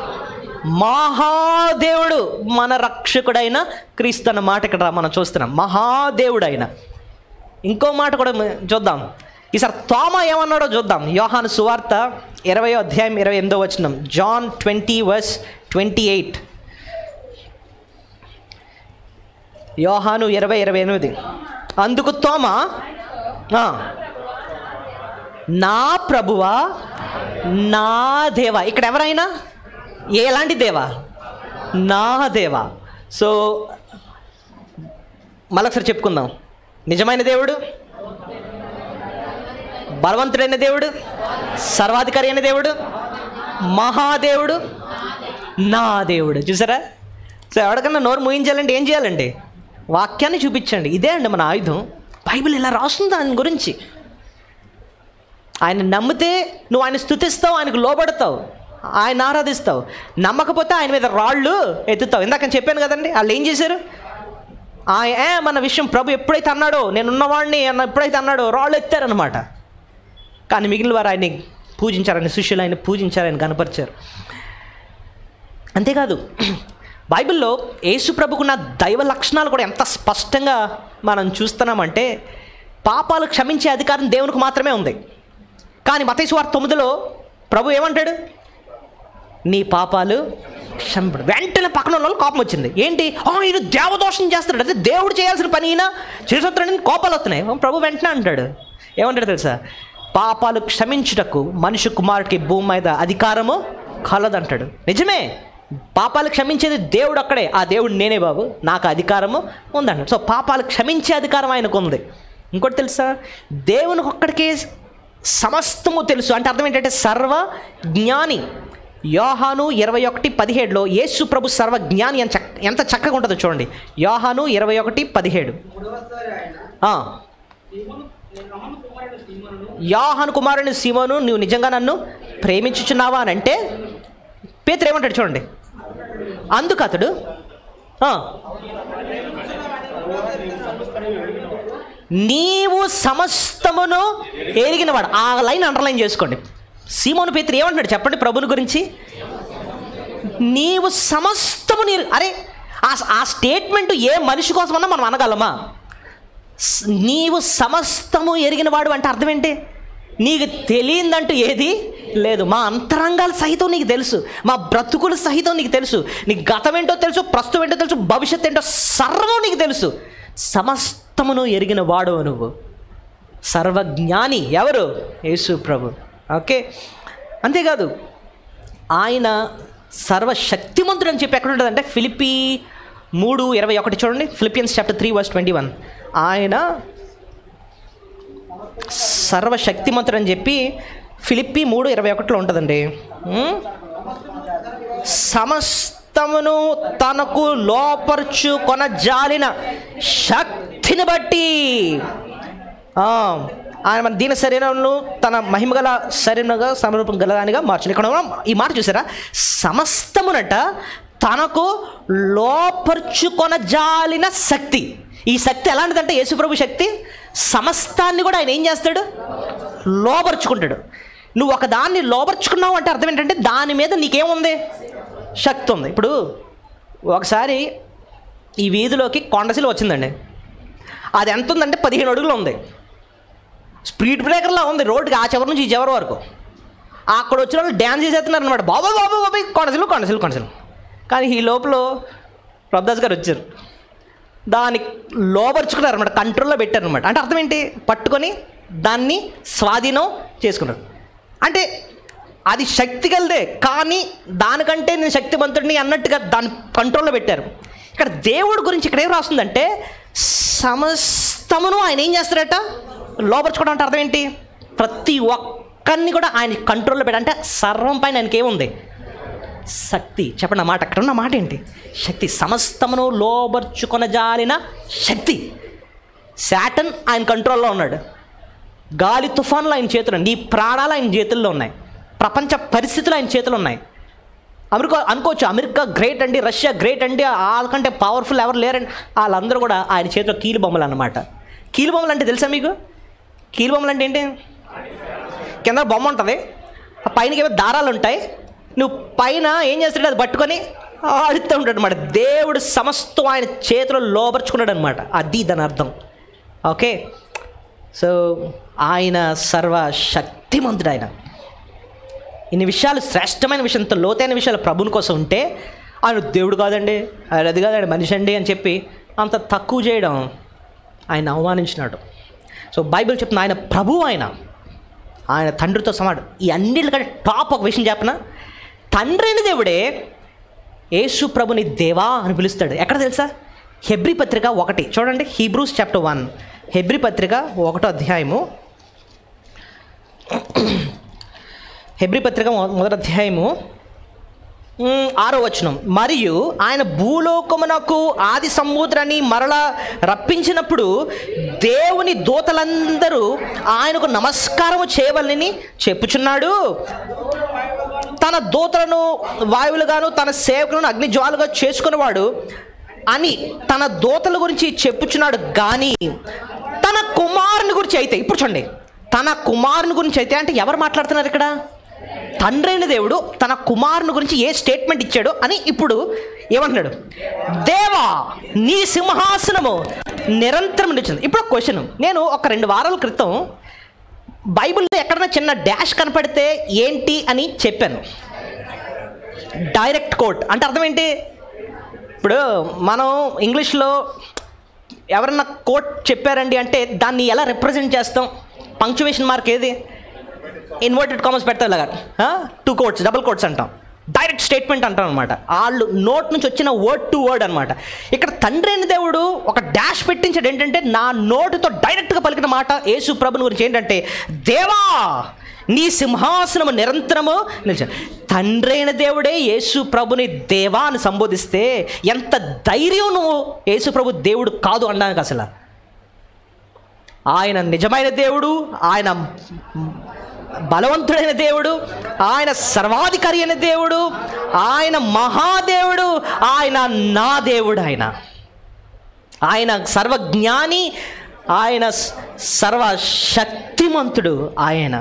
మహాదేవుడు మన రక్షకుడైన క్రీస్తు అన్న మాట ఇక్కడ మనం చూస్తున్నాం మహాదేవుడైన ఇంకో మాట కూడా మ- చూద్దాం ఈసారి తోమ ఏమన్నాడో చూద్దాం యోహాను సువార్త ఇరవై అధ్యాయం ఇరవై ఎనిమిదో వచనం John twenty verse twenty eight యోహాను ఇరవై ఇరవై ఎనిమిది అందుకు తోమ ఆ, నా ప్రభువా నా దేవా ఇక్కడ ఎవరైనా ఎలాంటి దేవా నా దేవా సో మళ్ళొకసారి చెప్పుకుందాం నిజమైన దేవుడు బలవంతుడైన దేవుడు సర్వాధికారి అయిన దేవుడు మహాదేవుడు నా దేవుడు చూసారా సో ఎవరికన్నా నోరు మూయించాలంటే ఏం చేయాలండి వాక్యాన్ని చూపించండి ఇదే అండి మన ఆయుధం బైబిల్ ఇలా రాస్తుంది దాని గురించి ఆయన నమ్మితే నువ్వు ఆయన స్థుతిస్తావు ఆయనకు లోబడతావు ఆయన ఆరాధిస్తావు నమ్మకపోతే ఆయన మీద రాళ్ళు ఎత్తుతావు ఇందాక నేను చెప్పాను కదండి వాళ్ళు ఏం చేశారు ఆ ఏ మన విషయం ప్రభు ఎప్పుడైతే అన్నాడో నేను ఉన్నవాడిని అన్న ఎప్పుడైతే అన్నాడో రాళ్ళు ఎత్తారనమాట కానీ మిగిలిన వారు ఆయన్ని పూజించారని శిష్యులు ఆయన పూజించారని కనపరిచారు అంతేకాదు బైబిల్లో యేసు ప్రభుకున్న దైవ లక్షణాలు కూడా ఎంత స్పష్టంగా మనం చూస్తున్నామంటే పాపాలు క్షమించే అధికారం దేవునికి మాత్రమే ఉంది కానీ మతేసు వారి తొమ్మిదిలో ప్రభు ఏమంటాడు నీ పాపాలు క్షమింపడు వెంటనే పక్కన ఉన్న వాళ్ళు కోపం వచ్చింది ఏంటి "ఆ, ఈయన దేవదోషం చేస్తాడు అదే దేవుడు చేయాల్సిన పని ఈయన చేసొస్తాడని కోపాలు వస్తున్నాయి ప్రభు వెంటనే అంటాడు ఏమంటాడు తెలుసా పాపాలు క్షమించుటకు మనిషి కుమారుడికి భూమి మీద అధికారము కలదంటాడు నిజమే పాపాలు క్షమించేది దేవుడు అక్కడే ఆ దేవుడు నేనే బాబు నాకు అధికారము ఉందంటాడు సో పాపాలు క్షమించే అధికారం ఆయనకు ఉంది ఇంకోటి తెలుసా దేవునికి ఒక్కడికే సమస్తము తెలుసు అంటే అర్థం ఏంటంటే సర్వ జ్ఞాని యోహాను ఇరవై ఒకటి పదిహేడులో యేసు ప్రభు సర్వ జ్ఞాని ఎంత చక్క ఎంత చక్కగా ఉంటుందో చూడండి యోహాను ఇరవై ఒకటి పదిహేడు మూడవసారి ఆయన ఆ, సీమోను నేను రమ్మను కుమారుడు సీమోను యోహాను కుమారుని సీమోను నువ్వు నిజంగా నన్ను ప్రేమించుచున్నావా అని అంటే పేతురు ఏమంటాడు చూడండి అందుకు అతడు ఆ, నీవు సమస్తమును ఎరిగినవాడు ఆ లైన్ అండర్లైన్ చేసుకోండి సీమోను పేతురు ఏమంటున్నాడు చెప్పండి ప్రభుని గురించి నీవు సమస్తము నీ అరే ఆ ఆ స్టేట్మెంట్ ఏ మనిషి కోసమన్నా మనం అనగలమా స్- నీవు సమస్తము ఎరిగినవాడు అంటే అర్థం ఏంటి నీకు తెలియందంటూ ఏది లేదు మా అంతరంగాలు సహితం నీకు తెలుసు మా బ్రతుకులు సహితం నీకు తెలుసు నీ గతం ఏంటో తెలుసు ప్రస్తుతం ఏంటో తెలుసు భవిష్యత్తు ఏంటో సర్వం నీకు తెలుసు సమస్తమును ఎరిగిన వాడు నువ్వు సర్వజ్ఞాని ఎవరు యేసు ప్రభు ఓకే అంతేకాదు ఆయన సర్వశక్తిమంతుడు అని చెప్పి ఎక్కడ ఉంటుందంటే ఫిలిపి మూడు ఇరవై ఒకటి చూడండి Philippians chapter three verse twenty one ఆయన సర్వశక్తిమంతుడు అని చెప్పి ఫిలిప్పి మూడు ఇరవై ఒకటిలో ఉంటుందండి ఉం? సమస్తమును తనకు లోపరుచు కొనజాలిన శక్తిని బట్టి ఆ, ఆయన మన దీన శరీరంలో తన మహిమగల శరీరంగా సమరూపం గలదానిగా మార్చు ఇక్కడ మనం ఈ మాట చూసారా సమస్తమునట తనకు లోపరుచుకొనజాలిన శక్తి ఈ శక్తి ఎలాంటిదంటే యేసుప్రభు శక్తి సమస్తాన్ని కూడా ఆయన ఏం చేస్తాడు లోపరుచుకుంటాడు నువ్వు ఒక దాన్ని లోపరుచుకున్నావు అంటే అర్థం ఏంటంటే దాని మీద నీకేముంది శక్తి ఉంది ఇప్పుడు ఒకసారి ఈ వీధిలోకి కొండశిల వచ్చిందండి అది ఎంత ఉందంటే పదిహేను అడుగులు ఉంది స్పీడ్ బ్రేకర్లా ఉంది రోడ్డుకి ఆ చివరి నుంచి ఈ చివరి వరకు అక్కడ వచ్చిన వాళ్ళు డ్యాన్స్ చేసేస్తున్నారు అనమాట బాబా బాబు బాబాయ్ కొండసిలు కొండసిలు కొండసిలు కానీ ఈ లోపల ప్రభుదాస్ గారు వచ్చారు దాన్ని లోపరుచుకున్నారు అనమాట కంట్రోల్లో పెట్టారు అనమాట అంటే అర్థం ఏంటి పట్టుకొని దాన్ని స్వాధీనం చేసుకున్నారు అంటే అది శక్తి కలిదే కానీ దానికంటే నేను శక్తివంతుడిని అన్నట్టుగా దాన్ని కంట్రోల్లో పెట్టారు ఇక్కడ దేవుడి గురించి ఇక్కడ ఏం రాస్తుందంటే సమస్తమును ఆయన ఏం చేస్తారట లోపరుచుకోవడం అంటే అర్థం ఏంటి ప్రతి ఒక్కరిని కూడా ఆయన కంట్రోల్లో పెట్ట అంటే సర్వం పైన ఆయనకి ఏముంది శక్తి చెప్పండి ఆ మాట అక్కడ ఉన్న మాట ఏంటి శక్తి సమస్తమును లోబర్చుకొనజాలిన శక్తి శాటన్ ఆయన కంట్రోల్లో ఉన్నాడు గాలి తుఫాన్లు ఆయన చేతుల్లో నీ ప్రాణాలు ఆయన చేతుల్లో ఉన్నాయి ప్రపంచ పరిస్థితులు ఆయన చేతులు ఉన్నాయి అమెరికా అనుకోవచ్చు అమెరికా గ్రేట్ అండి రష్యా గ్రేట్ అండి వాళ్ళకంటే పవర్ఫుల్ ఎవరు లేరండి వాళ్ళందరూ కూడా ఆయన చేతిలో కీలు బొమ్మలు అన్నమాట కీలు బొమ్మలు అంటే తెలుసా మీకు కీలు బొమ్మలు అంటే ఏంటి కింద బొమ్మ ఉంటుంది ఆ పైనకి ఏమో దారాలు ఉంటాయి నువ్వు పైన ఏం చేస్తాడు అది పట్టుకొని ఆడుతూ ఉంటాడు అనమాట దేవుడు సమస్తం ఆయన చేతిలో లోపరుచుకున్నాడు అనమాట అది దాని అర్థం ఓకే సో ఆయన సర్వ శక్తిమంతుడు ఆయన ఇన్ని విషయాలు శ్రేష్టమైన విషయంతో లోతైన విషయాలు ప్రభుని కోసం ఉంటే ఆయన దేవుడు కాదండి ఆయన అది కాదండి మనిషి అండి అని చెప్పి అంత తక్కువ చేయడం ఆయన అవమానించినాడు సో బైబిల్ చెప్తున్న ఆయన ప్రభు ఆయన ఆయన తండ్రితో సమాడు ఈ అన్నిటికంటే టాప్ ఒక విషయం చెప్పన తండ్రి అయిన దేవుడే యేసు ప్రభుని దేవా అని పిలుస్తాడు ఎక్కడ తెలుసా హెబ్రి పత్రిక ఒకటి చూడండి హీబ్రూస్ చాప్టర్ వన్ హెబ్రి పత్రిక ఒకటో అధ్యాయము హెబ్రి పత్రిక మొ- మొదటి అధ్యాయము మ్, ఆరో వచనం మరియు ఆయన భూలోకమునకు ఆది సముద్రాన్ని మరలా రప్పించినప్పుడు దేవుని దూతలందరూ ఆయనకు నమస్కారము చేయవలని చెప్పుచున్నాడు తన దూతలను వాయువులుగాను తన సేవకులను అగ్నిజ్వాలుగా చేసుకునేవాడు అని తన దూతల గురించి చెప్పుచున్నాడు కానీ తన కుమారుని గురించి అయితే ఇప్పుడు చూడండి తన కుమారుని గురించి అయితే అంటే ఎవరు మాట్లాడుతున్నారు ఇక్కడ తండ్రి అయిన దేవుడు తన కుమారుని గురించి ఏ స్టేట్మెంట్ ఇచ్చాడు అని ఇప్పుడు ఏమంటున్నాడు దేవా నీ సింహాసనము నిరంతరం నిలిచింది ఇప్పుడు ఒక క్వశ్చన్ నేను ఒక రెండు వారాల క్రితం బైబిల్లో ఎక్కడైనా చిన్న డాష్ కనపడితే ఏంటి అని చెప్పాను డైరెక్ట్ కోట్ అంటే అర్థం ఏంటి ఇప్పుడు మనం ఇంగ్లీష్లో ఎవరన్నా కోట్ చెప్పారండి అంటే దాన్ని ఎలా రిప్రజెంట్ చేస్తాం పంక్చువేషన్ మార్క్ ఏది ఇన్వర్టెడ్ కామర్స్ పెడతాం ఇలాగా టూ కోట్స్ డబుల్ కోట్స్ అంటాం డైరెక్ట్ స్టేట్మెంట్ అంటాం అనమాట వాళ్ళు నోట్ నుంచి వచ్చిన వర్డ్ టు వర్డ్ అనమాట ఇక్కడ తండ్రి అయిన దేవుడు ఒక డాష్ పెట్టించాడు ఏంటంటే నా నోటుతో డైరెక్ట్గా పలికిన మాట యేసు ప్రభుని గురించి ఏంటంటే దేవా నీ సింహాసనము నిరంతరము నిలిచాడు తండ్రి అయిన దేవుడే యేసు ప్రభుని దేవా అని సంబోధిస్తే ఎంత ధైర్యం నువ్వు యేసు ప్రభు దేవుడు కాదు అనడానికి అసలు ఆయన నిజమైన దేవుడు ఆయన బలవంతుడైన దేవుడు ఆయన సర్వాధికారి అయిన దేవుడు ఆయన మహాదేవుడు ఆయన నా దేవుడు ఆయన ఆయన సర్వజ్ఞాని ఆయన స- సర్వశక్తిమంతుడు ఆయన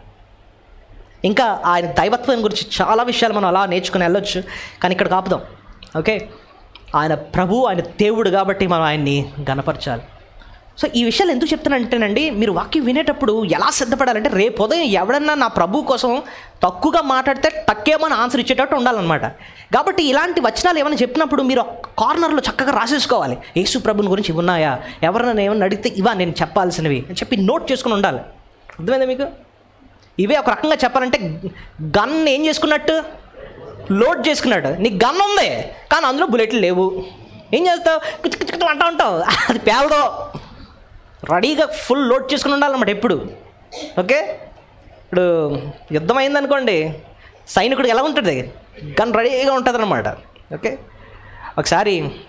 ఇంకా ఆయన దైవత్వం గురించి చాలా విషయాలు మనం అలా నేర్చుకుని వెళ్ళొచ్చు కానీ ఇక్కడ కాపుదాం ఓకే ఆయన ప్రభు ఆయన దేవుడు కాబట్టి మనం ఆయన్ని గనపరచాలి సో ఈ విషయాలు ఎందుకు చెప్తానంటేనండి మీరు వాక్యం వినేటప్పుడు ఎలా సిద్ధపడాలంటే రేపు ఉదయం ఎవడన్నా నా ప్రభు కోసం తక్కువగా మాట్లాడితే టక్కేమని ఆన్సర్ ఇచ్చేటట్టు ఉండాలన్నమాట కాబట్టి ఇలాంటి వచనాలు ఏమైనా చెప్పినప్పుడు మీరు కార్నర్లో చక్కగా రాసేసుకోవాలి యేసు ప్రభుని గురించి ఇవి ఉన్నాయా ఎవరైనా ఏమైనా అడిగితే ఇవా నేను చెప్పాల్సినవి అని చెప్పి నోట్ చేసుకుని ఉండాలి అర్థమైందా మీకు ఇవే ఒక రకంగా చెప్పాలంటే గన్ ఏం చేసుకున్నట్టు లోడ్ చేసుకున్నాడు నీకు గన్ ఉంది కానీ అందులో బుల్లెట్లు లేవు ఏం చేస్తావు కిచ్ కిచ్ కిచ్ అంటూ ఉంటావు అది పేలదో రెడీగా ఫుల్ లోడ్ చేసుకుని ఉండాలన్నమాట ఎప్పుడు ఓకే ఇప్పుడు యుద్ధం అయిందనుకోండి సైనికుడు ఎలా ఉంటుంది గన్ రెడీగా ఉంటుంది అనమాట ఓకే ఒకసారి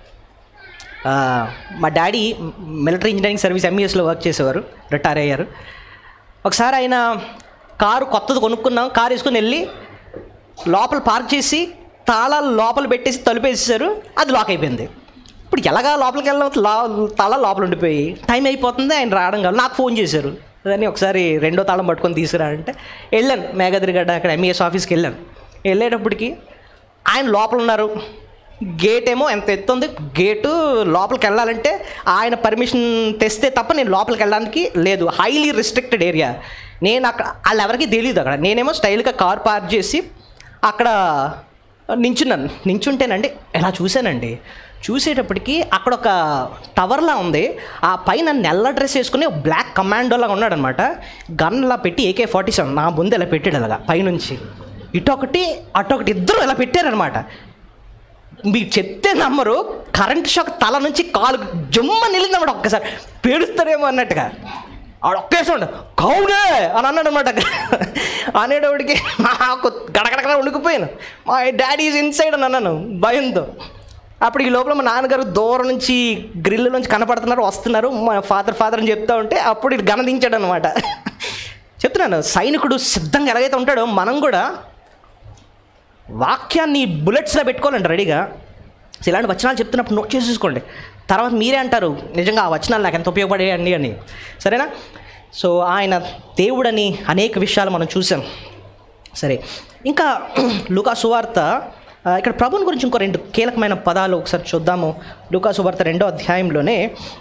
ఆ, మా డాడీ మిలిటరీ ఇంజనీరింగ్ సర్వీస్ ఎంఈఎస్లో వర్క్ చేసేవారు రిటైర్ అయ్యారు ఒకసారి ఆయన కారు కొత్తది కొనుక్కున్నాం కారు వేసుకుని వెళ్ళి లోపల పార్క్ చేసి తాళాలు లోపల పెట్టేసి తలుపేసేసారు అది లాక్ అయిపోయింది ఇప్పుడు ఎలాగా లోపలికి వెళ్ళాం లా తాళాలు లోపల ఉండిపోయి టైం అయిపోతుంది ఆయన రావడం కావాలి నాకు ఫోన్ చేశారు అని ఒకసారి రెండో తాళం పట్టుకొని తీసుకురా అంటే వెళ్ళాను మేఘదిరిగడ్డ అక్కడ ఎంఈఎస్ ఆఫీస్కి వెళ్ళాను వెళ్ళేటప్పటికి ఆయన లోపల ఉన్నారు గేట్ ఏమో ఎంత ఎత్తుంది గేటు లోపలికి వెళ్ళాలంటే ఆయన పర్మిషన్ తెస్తే తప్ప నేను లోపలికి వెళ్ళడానికి లేదు హైలీ రిస్ట్రిక్టెడ్ ఏరియా నేను అక్కడ వాళ్ళు ఎవరికి తెలియదు అక్కడ నేనేమో స్టైల్గా కార్ పార్క్ చేసి అక్కడ నించున్నాను నించుంటేనండి ఎలా చూశానండి చూసేటప్పటికి అక్కడ ఒక టవర్లా ఉంది ఆ పైన నల్ల డ్రెస్ వేసుకుని బ్లాక్ కమాండోలా ఉన్నాడనమాట గన్ ఇలా పెట్టి ఏకే ఫార్టీ సెవెన్ నా ముందు ఇలా పెట్టాడు అలాగా పైనుంచి ఇటొకటి అటొకటి ఇద్దరు ఇలా పెట్టారనమాట మీకు చెప్తే నమ్మరు కరెంట్ షాక్ తల నుంచి కాలు జుమ్మ నిలిందన్నమాట ఒక్కసారి పేడుస్తారేమో అన్నట్టుగా ఆడు ఒక్కేసాడు కౌనే అని అన్నాడు అనమాట అనేటప్పటికి నాకు గడగడగడ ఉడికిపోయాను మా డాడీ ఈజ్ ఇన్సైడ్ అని అన్నాను భయంతో అప్పుడు ఈ లోపల మా నాన్నగారు దూరం నుంచి గ్రిల్ నుంచి కనపడుతున్నారు వస్తున్నారు మా ఫాదర్ ఫాదర్ అని చెప్తా ఉంటే అప్పుడు ఇటు గణదించాడు అనమాట చెప్తున్నాను సైనికుడు సిద్ధంగా ఎలాగైతే ఉంటాడో మనం కూడా వాక్యాన్ని బుల్లెట్స్లో పెట్టుకోవాలండి రెడీగా సో ఇలాంటి వచనాలు చెప్తున్నప్పుడు నోట్ చేసేసుకోండి తర్వాత మీరే అంటారు నిజంగా ఆ వచనాలు నాకు ఎంత ఉపయోగపడేయండి అని సరేనా సో ఆయన దేవుడని అనేక విషయాలు మనం చూసాం సరే ఇంకా లూకా సువార్త ఆ, ఇక్కడ ప్రభుని గురించి ఇంకో రెండు కీలకమైన పదాలు ఒకసారి చూద్దాము లూకా సువార్త రెండో అధ్యాయంలోనే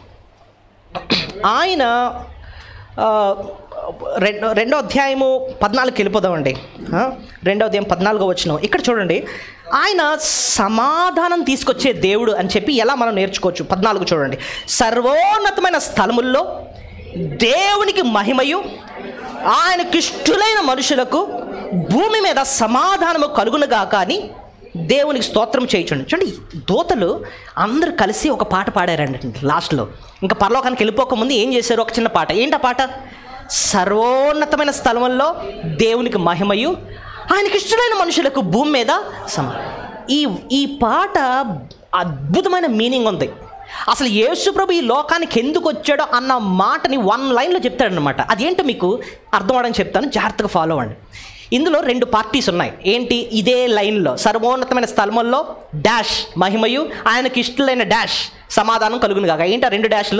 ఆయన ఆ, రెండో రెండో అధ్యాయము పద్నాలుగుకి వెళ్ళిపోదామండి ఆ, రెండో అధ్యాయం పద్నాలుగో వచ్చిన ఇక్కడ చూడండి ఆయన సమాధానం తీసుకొచ్చే దేవుడు అని చెప్పి ఎలా మనం నేర్చుకోవచ్చు పద్నాలుగు చూడండి సర్వోన్నతమైన స్థలముల్లో దేవునికి మహిమయు ఆయనకిష్టులైన మనుషులకు భూమి మీద సమాధానము కలుగునుగా కానీ దేవునికి స్తోత్రం చేయించండి చూడండి దూతలు అందరూ కలిసి ఒక పాట పాడారండి లాస్ట్లో ఇంకా పరలోకానికి వెళ్ళిపోకముందు ఏం చేశారు ఒక చిన్న పాట ఏంటి ఆ పాట సర్వోన్నతమైన స్థలంలో దేవునికి మహిమయు ఆయనకి ఇష్టమైన మనుషులకు భూమి మీద సమ ఈ ఈ పాట అద్భుతమైన మీనింగ్ ఉంది అసలు యేసుప్రభు ఈ లోకానికి ఎందుకు వచ్చాడో అన్న మాటని వన్ లైన్లో చెప్తాడనమాట అదేంటో మీకు అర్థం అవడం చెప్తాను జాగ్రత్తగా ఫాలో అవ్వండి ఇందులో రెండు పార్టీస్ ఉన్నాయి ఏంటి ఇదే లైన్లో సర్వోన్నతమైన స్థలముల్లో డాష్ మహిమయు ఆయనకి ఇష్టలైన డాష్ సమాధానం కలుగును కాక ఏంటి ఆ రెండు డాష్లు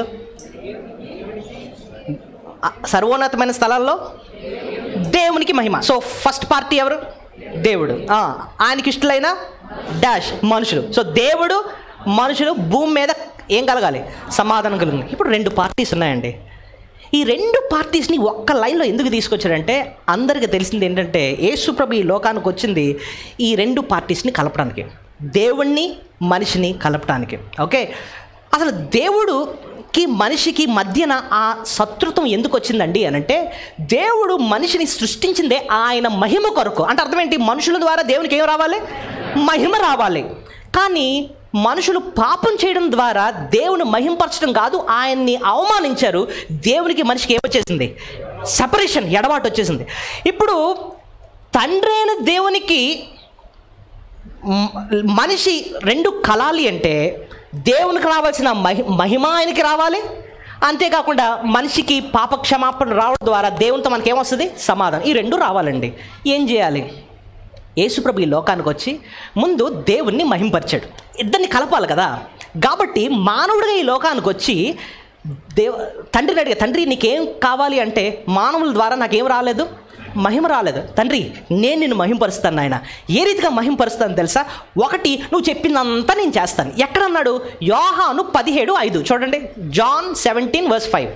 ఆ సర్వోన్నతమైన స్థలాల్లో దేవునికి మహిమ సో ఫస్ట్ పార్టీ ఎవరు దేవుడు ఆ, ఆయనకి ఇష్టలైన డాష్ మనుషులు సో దేవుడు మనుషులు భూమి మీద ఏం కలగాలి సమాధానం కలుగుతుంది ఇప్పుడు రెండు పార్టీస్ ఉన్నాయండి ఈ రెండు పార్టీస్ని ఒక్క లైన్లో ఎందుకు తీసుకొచ్చారంటే అందరికీ తెలిసింది ఏంటంటే యేసుప్రభు ఈ లోకానికి వచ్చింది ఈ రెండు పార్టీస్ని కలపడానికి దేవుణ్ణి మనిషిని కలపడానికి ఓకే అసలు దేవుడుకి మనిషికి మధ్యన ఆ శత్రుత్వం ఎందుకు వచ్చిందండి అని అంటే దేవుడు మనిషిని సృష్టించిందే ఆయన మహిమ కొరకు అంటే అర్థం ఏంటి మనుషుల ద్వారా దేవునికి ఏం రావాలి మహిమ రావాలి కానీ మనుషులు పాపం చేయడం ద్వారా దేవుని మహింపరచడం కాదు ఆయన్ని అవమానించారు దేవునికి మనిషికి ఏమొచ్చేసింది సపరేషన్ ఎడబాటు వచ్చేసింది ఇప్పుడు తండ్రి అయిన దేవునికి మ- మనిషి రెండు కలాలి అంటే దేవునికి రావాల్సిన మహి మహిమ ఆయనకి రావాలి అంతేకాకుండా మనిషికి పాప క్షమాపణ రావడం ద్వారా దేవునితో మనకి ఏమొస్తుంది సమాధానం ఈ రెండు రావాలండి ఏం చేయాలి యేసుప్రభు ఈ లోకానికి వచ్చి ముందు దేవుణ్ణి మహింపరిచాడు ఇద్దరిని కలపాలి కదా కాబట్టి మానవుడిగా ఈ లోకానికి వచ్చి దేవ తండ్రిని అడిగా తండ్రి నీకేం కావాలి అంటే మానవుల ద్వారా నాకేం రాలేదు మహిమ రాలేదు తండ్రి నేను నిన్ను మహింపరుస్తాను నాయన ఏ రీతిగా మహింపరుస్తాను తెలుసా ఒకటి నువ్వు చెప్పిందంతా నేను చేస్తాను ఎక్కడన్నాడు యోహాను పదిహేడు ఐదు చూడండి జాన్ సెవెంటీన్ వర్స్ ఫైవ్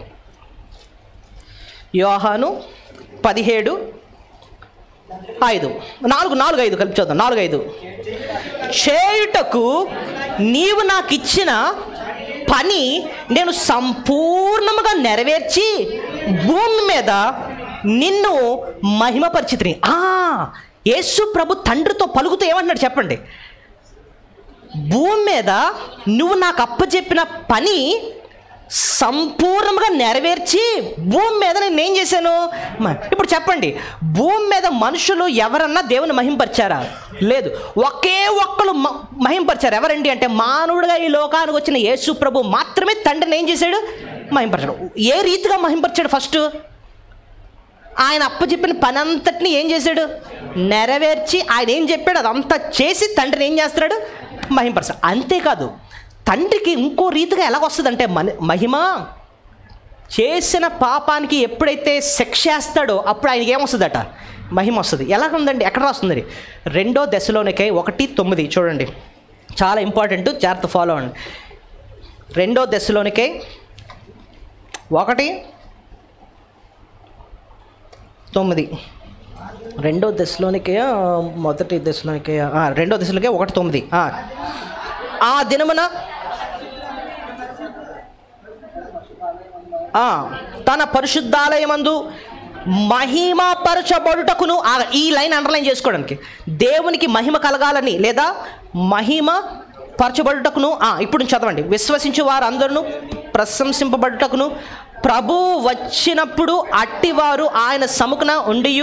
యోహాను పదిహేడు ఐదు నాలుగు నాలుగు ఐదు కలిపి చూద్దాం నాలుగు ఐదు చేయుటకు నీవు నాకు ఇచ్చిన పని నేను సంపూర్ణముగా నెరవేర్చి భూమి మీద నిన్ను మహిమపరిచితిని ఆ యేసు ప్రభు తండ్రితో పలుకుతూ ఏమంటున్నాడు చెప్పండి భూమి మీద నువ్వు నాకు అప్పచెప్పిన పని సంపూర్ణంగా నెరవేర్చి భూమి మీద నేను ఏం చేశాను మ- ఇప్పుడు చెప్పండి భూమి మీద మనుషులు ఎవరన్నా దేవుని మహింపరిచారా లేదు ఒకే ఒక్కరు మ- మహింపరిచారు ఎవరండి అంటే మానవుడిగా ఈ లోకానికి వచ్చిన యేసు ప్రభు మాత్రమే తండ్రిని ఏం చేశాడు మహింపరిచాడు ఏ రీతిగా మహింపరిచాడు ఫస్ట్ ఆయన అప్పచెప్పిన పని అంతటిని ఏం చేశాడు నెరవేర్చి ఆయన ఏం చెప్పాడు అదంతా చేసి తండ్రిని ఏం చేస్తున్నాడు మహింపరచాడు అంతేకాదు తండ్రికి ఇంకో రీతిగా ఎలాగొస్తుందంటే మన మహిమ చేసిన పాపానికి ఎప్పుడైతే శిక్ష వేస్తాడో అప్పుడు ఆయనకి ఏమొస్తుందట మహిమ వస్తుంది ఎలా ఉందండి ఎక్కడ రాస్తుంది రెండో దశలోనికై ఒకటి తొమ్మిది చూడండి చాలా ఇంపార్టెంట్ జాగ్రత్త ఫాలో అవ్వండి రెండో దశలోనికై ఒకటి తొమ్మిది రెండో దశలోనికే మొదటి దశలోనికే ఆ, రెండో దశలోకే ఒకటి తొమ్మిది ఆ. ఆ దినమున ఆ, తన పరిశుద్ధాలయమందు మహిమపరచబడుటకును ఆ, ఈ లైన్ అండర్లైన్ చేసుకోవడానికి దేవునికి మహిమ కలగాలని లేదా మహిమ పరచబడుటకును ఆ, ఇప్పుడు చదవండి విశ్వసించు వారందరూ ప్రశంసింపబడుటకును ప్రభు వచ్చినప్పుడు అట్టివారు ఆయన సముఖన ఉండియు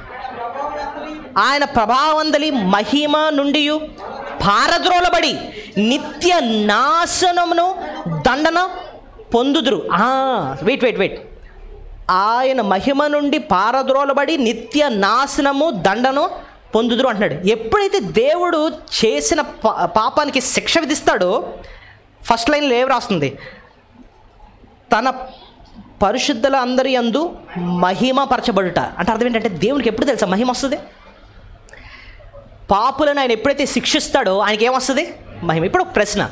ఆయన ప్రభావందలి మహిమ నుండి పారద్రోలబడి నిత్య నాశనమును దండన పొందుదురు వెయిట్ వెయిట్ వెయిట్ ఆయన మహిమ నుండి పారద్రోలబడి నిత్య నాశనము దండను పొందుదురు అంటున్నాడు ఎప్పుడైతే దేవుడు చేసిన పా- పాపానికి శిక్ష విధిస్తాడో ఫస్ట్ లైన్లో ఏం రాస్తుంది తన పరిశుద్ధుల అందరి అందు మహిమ పరచబడుట అంటే అర్థం ఏంటంటే దేవునికి ఎప్పుడు తెలుసా మహిమ వస్తుంది పాపులను ఆయన ఎప్పుడైతే శిక్షిస్తాడో ఆయనకి ఏమొస్తుంది మహిమ ఇప్పుడు ఒక ప్రశ్న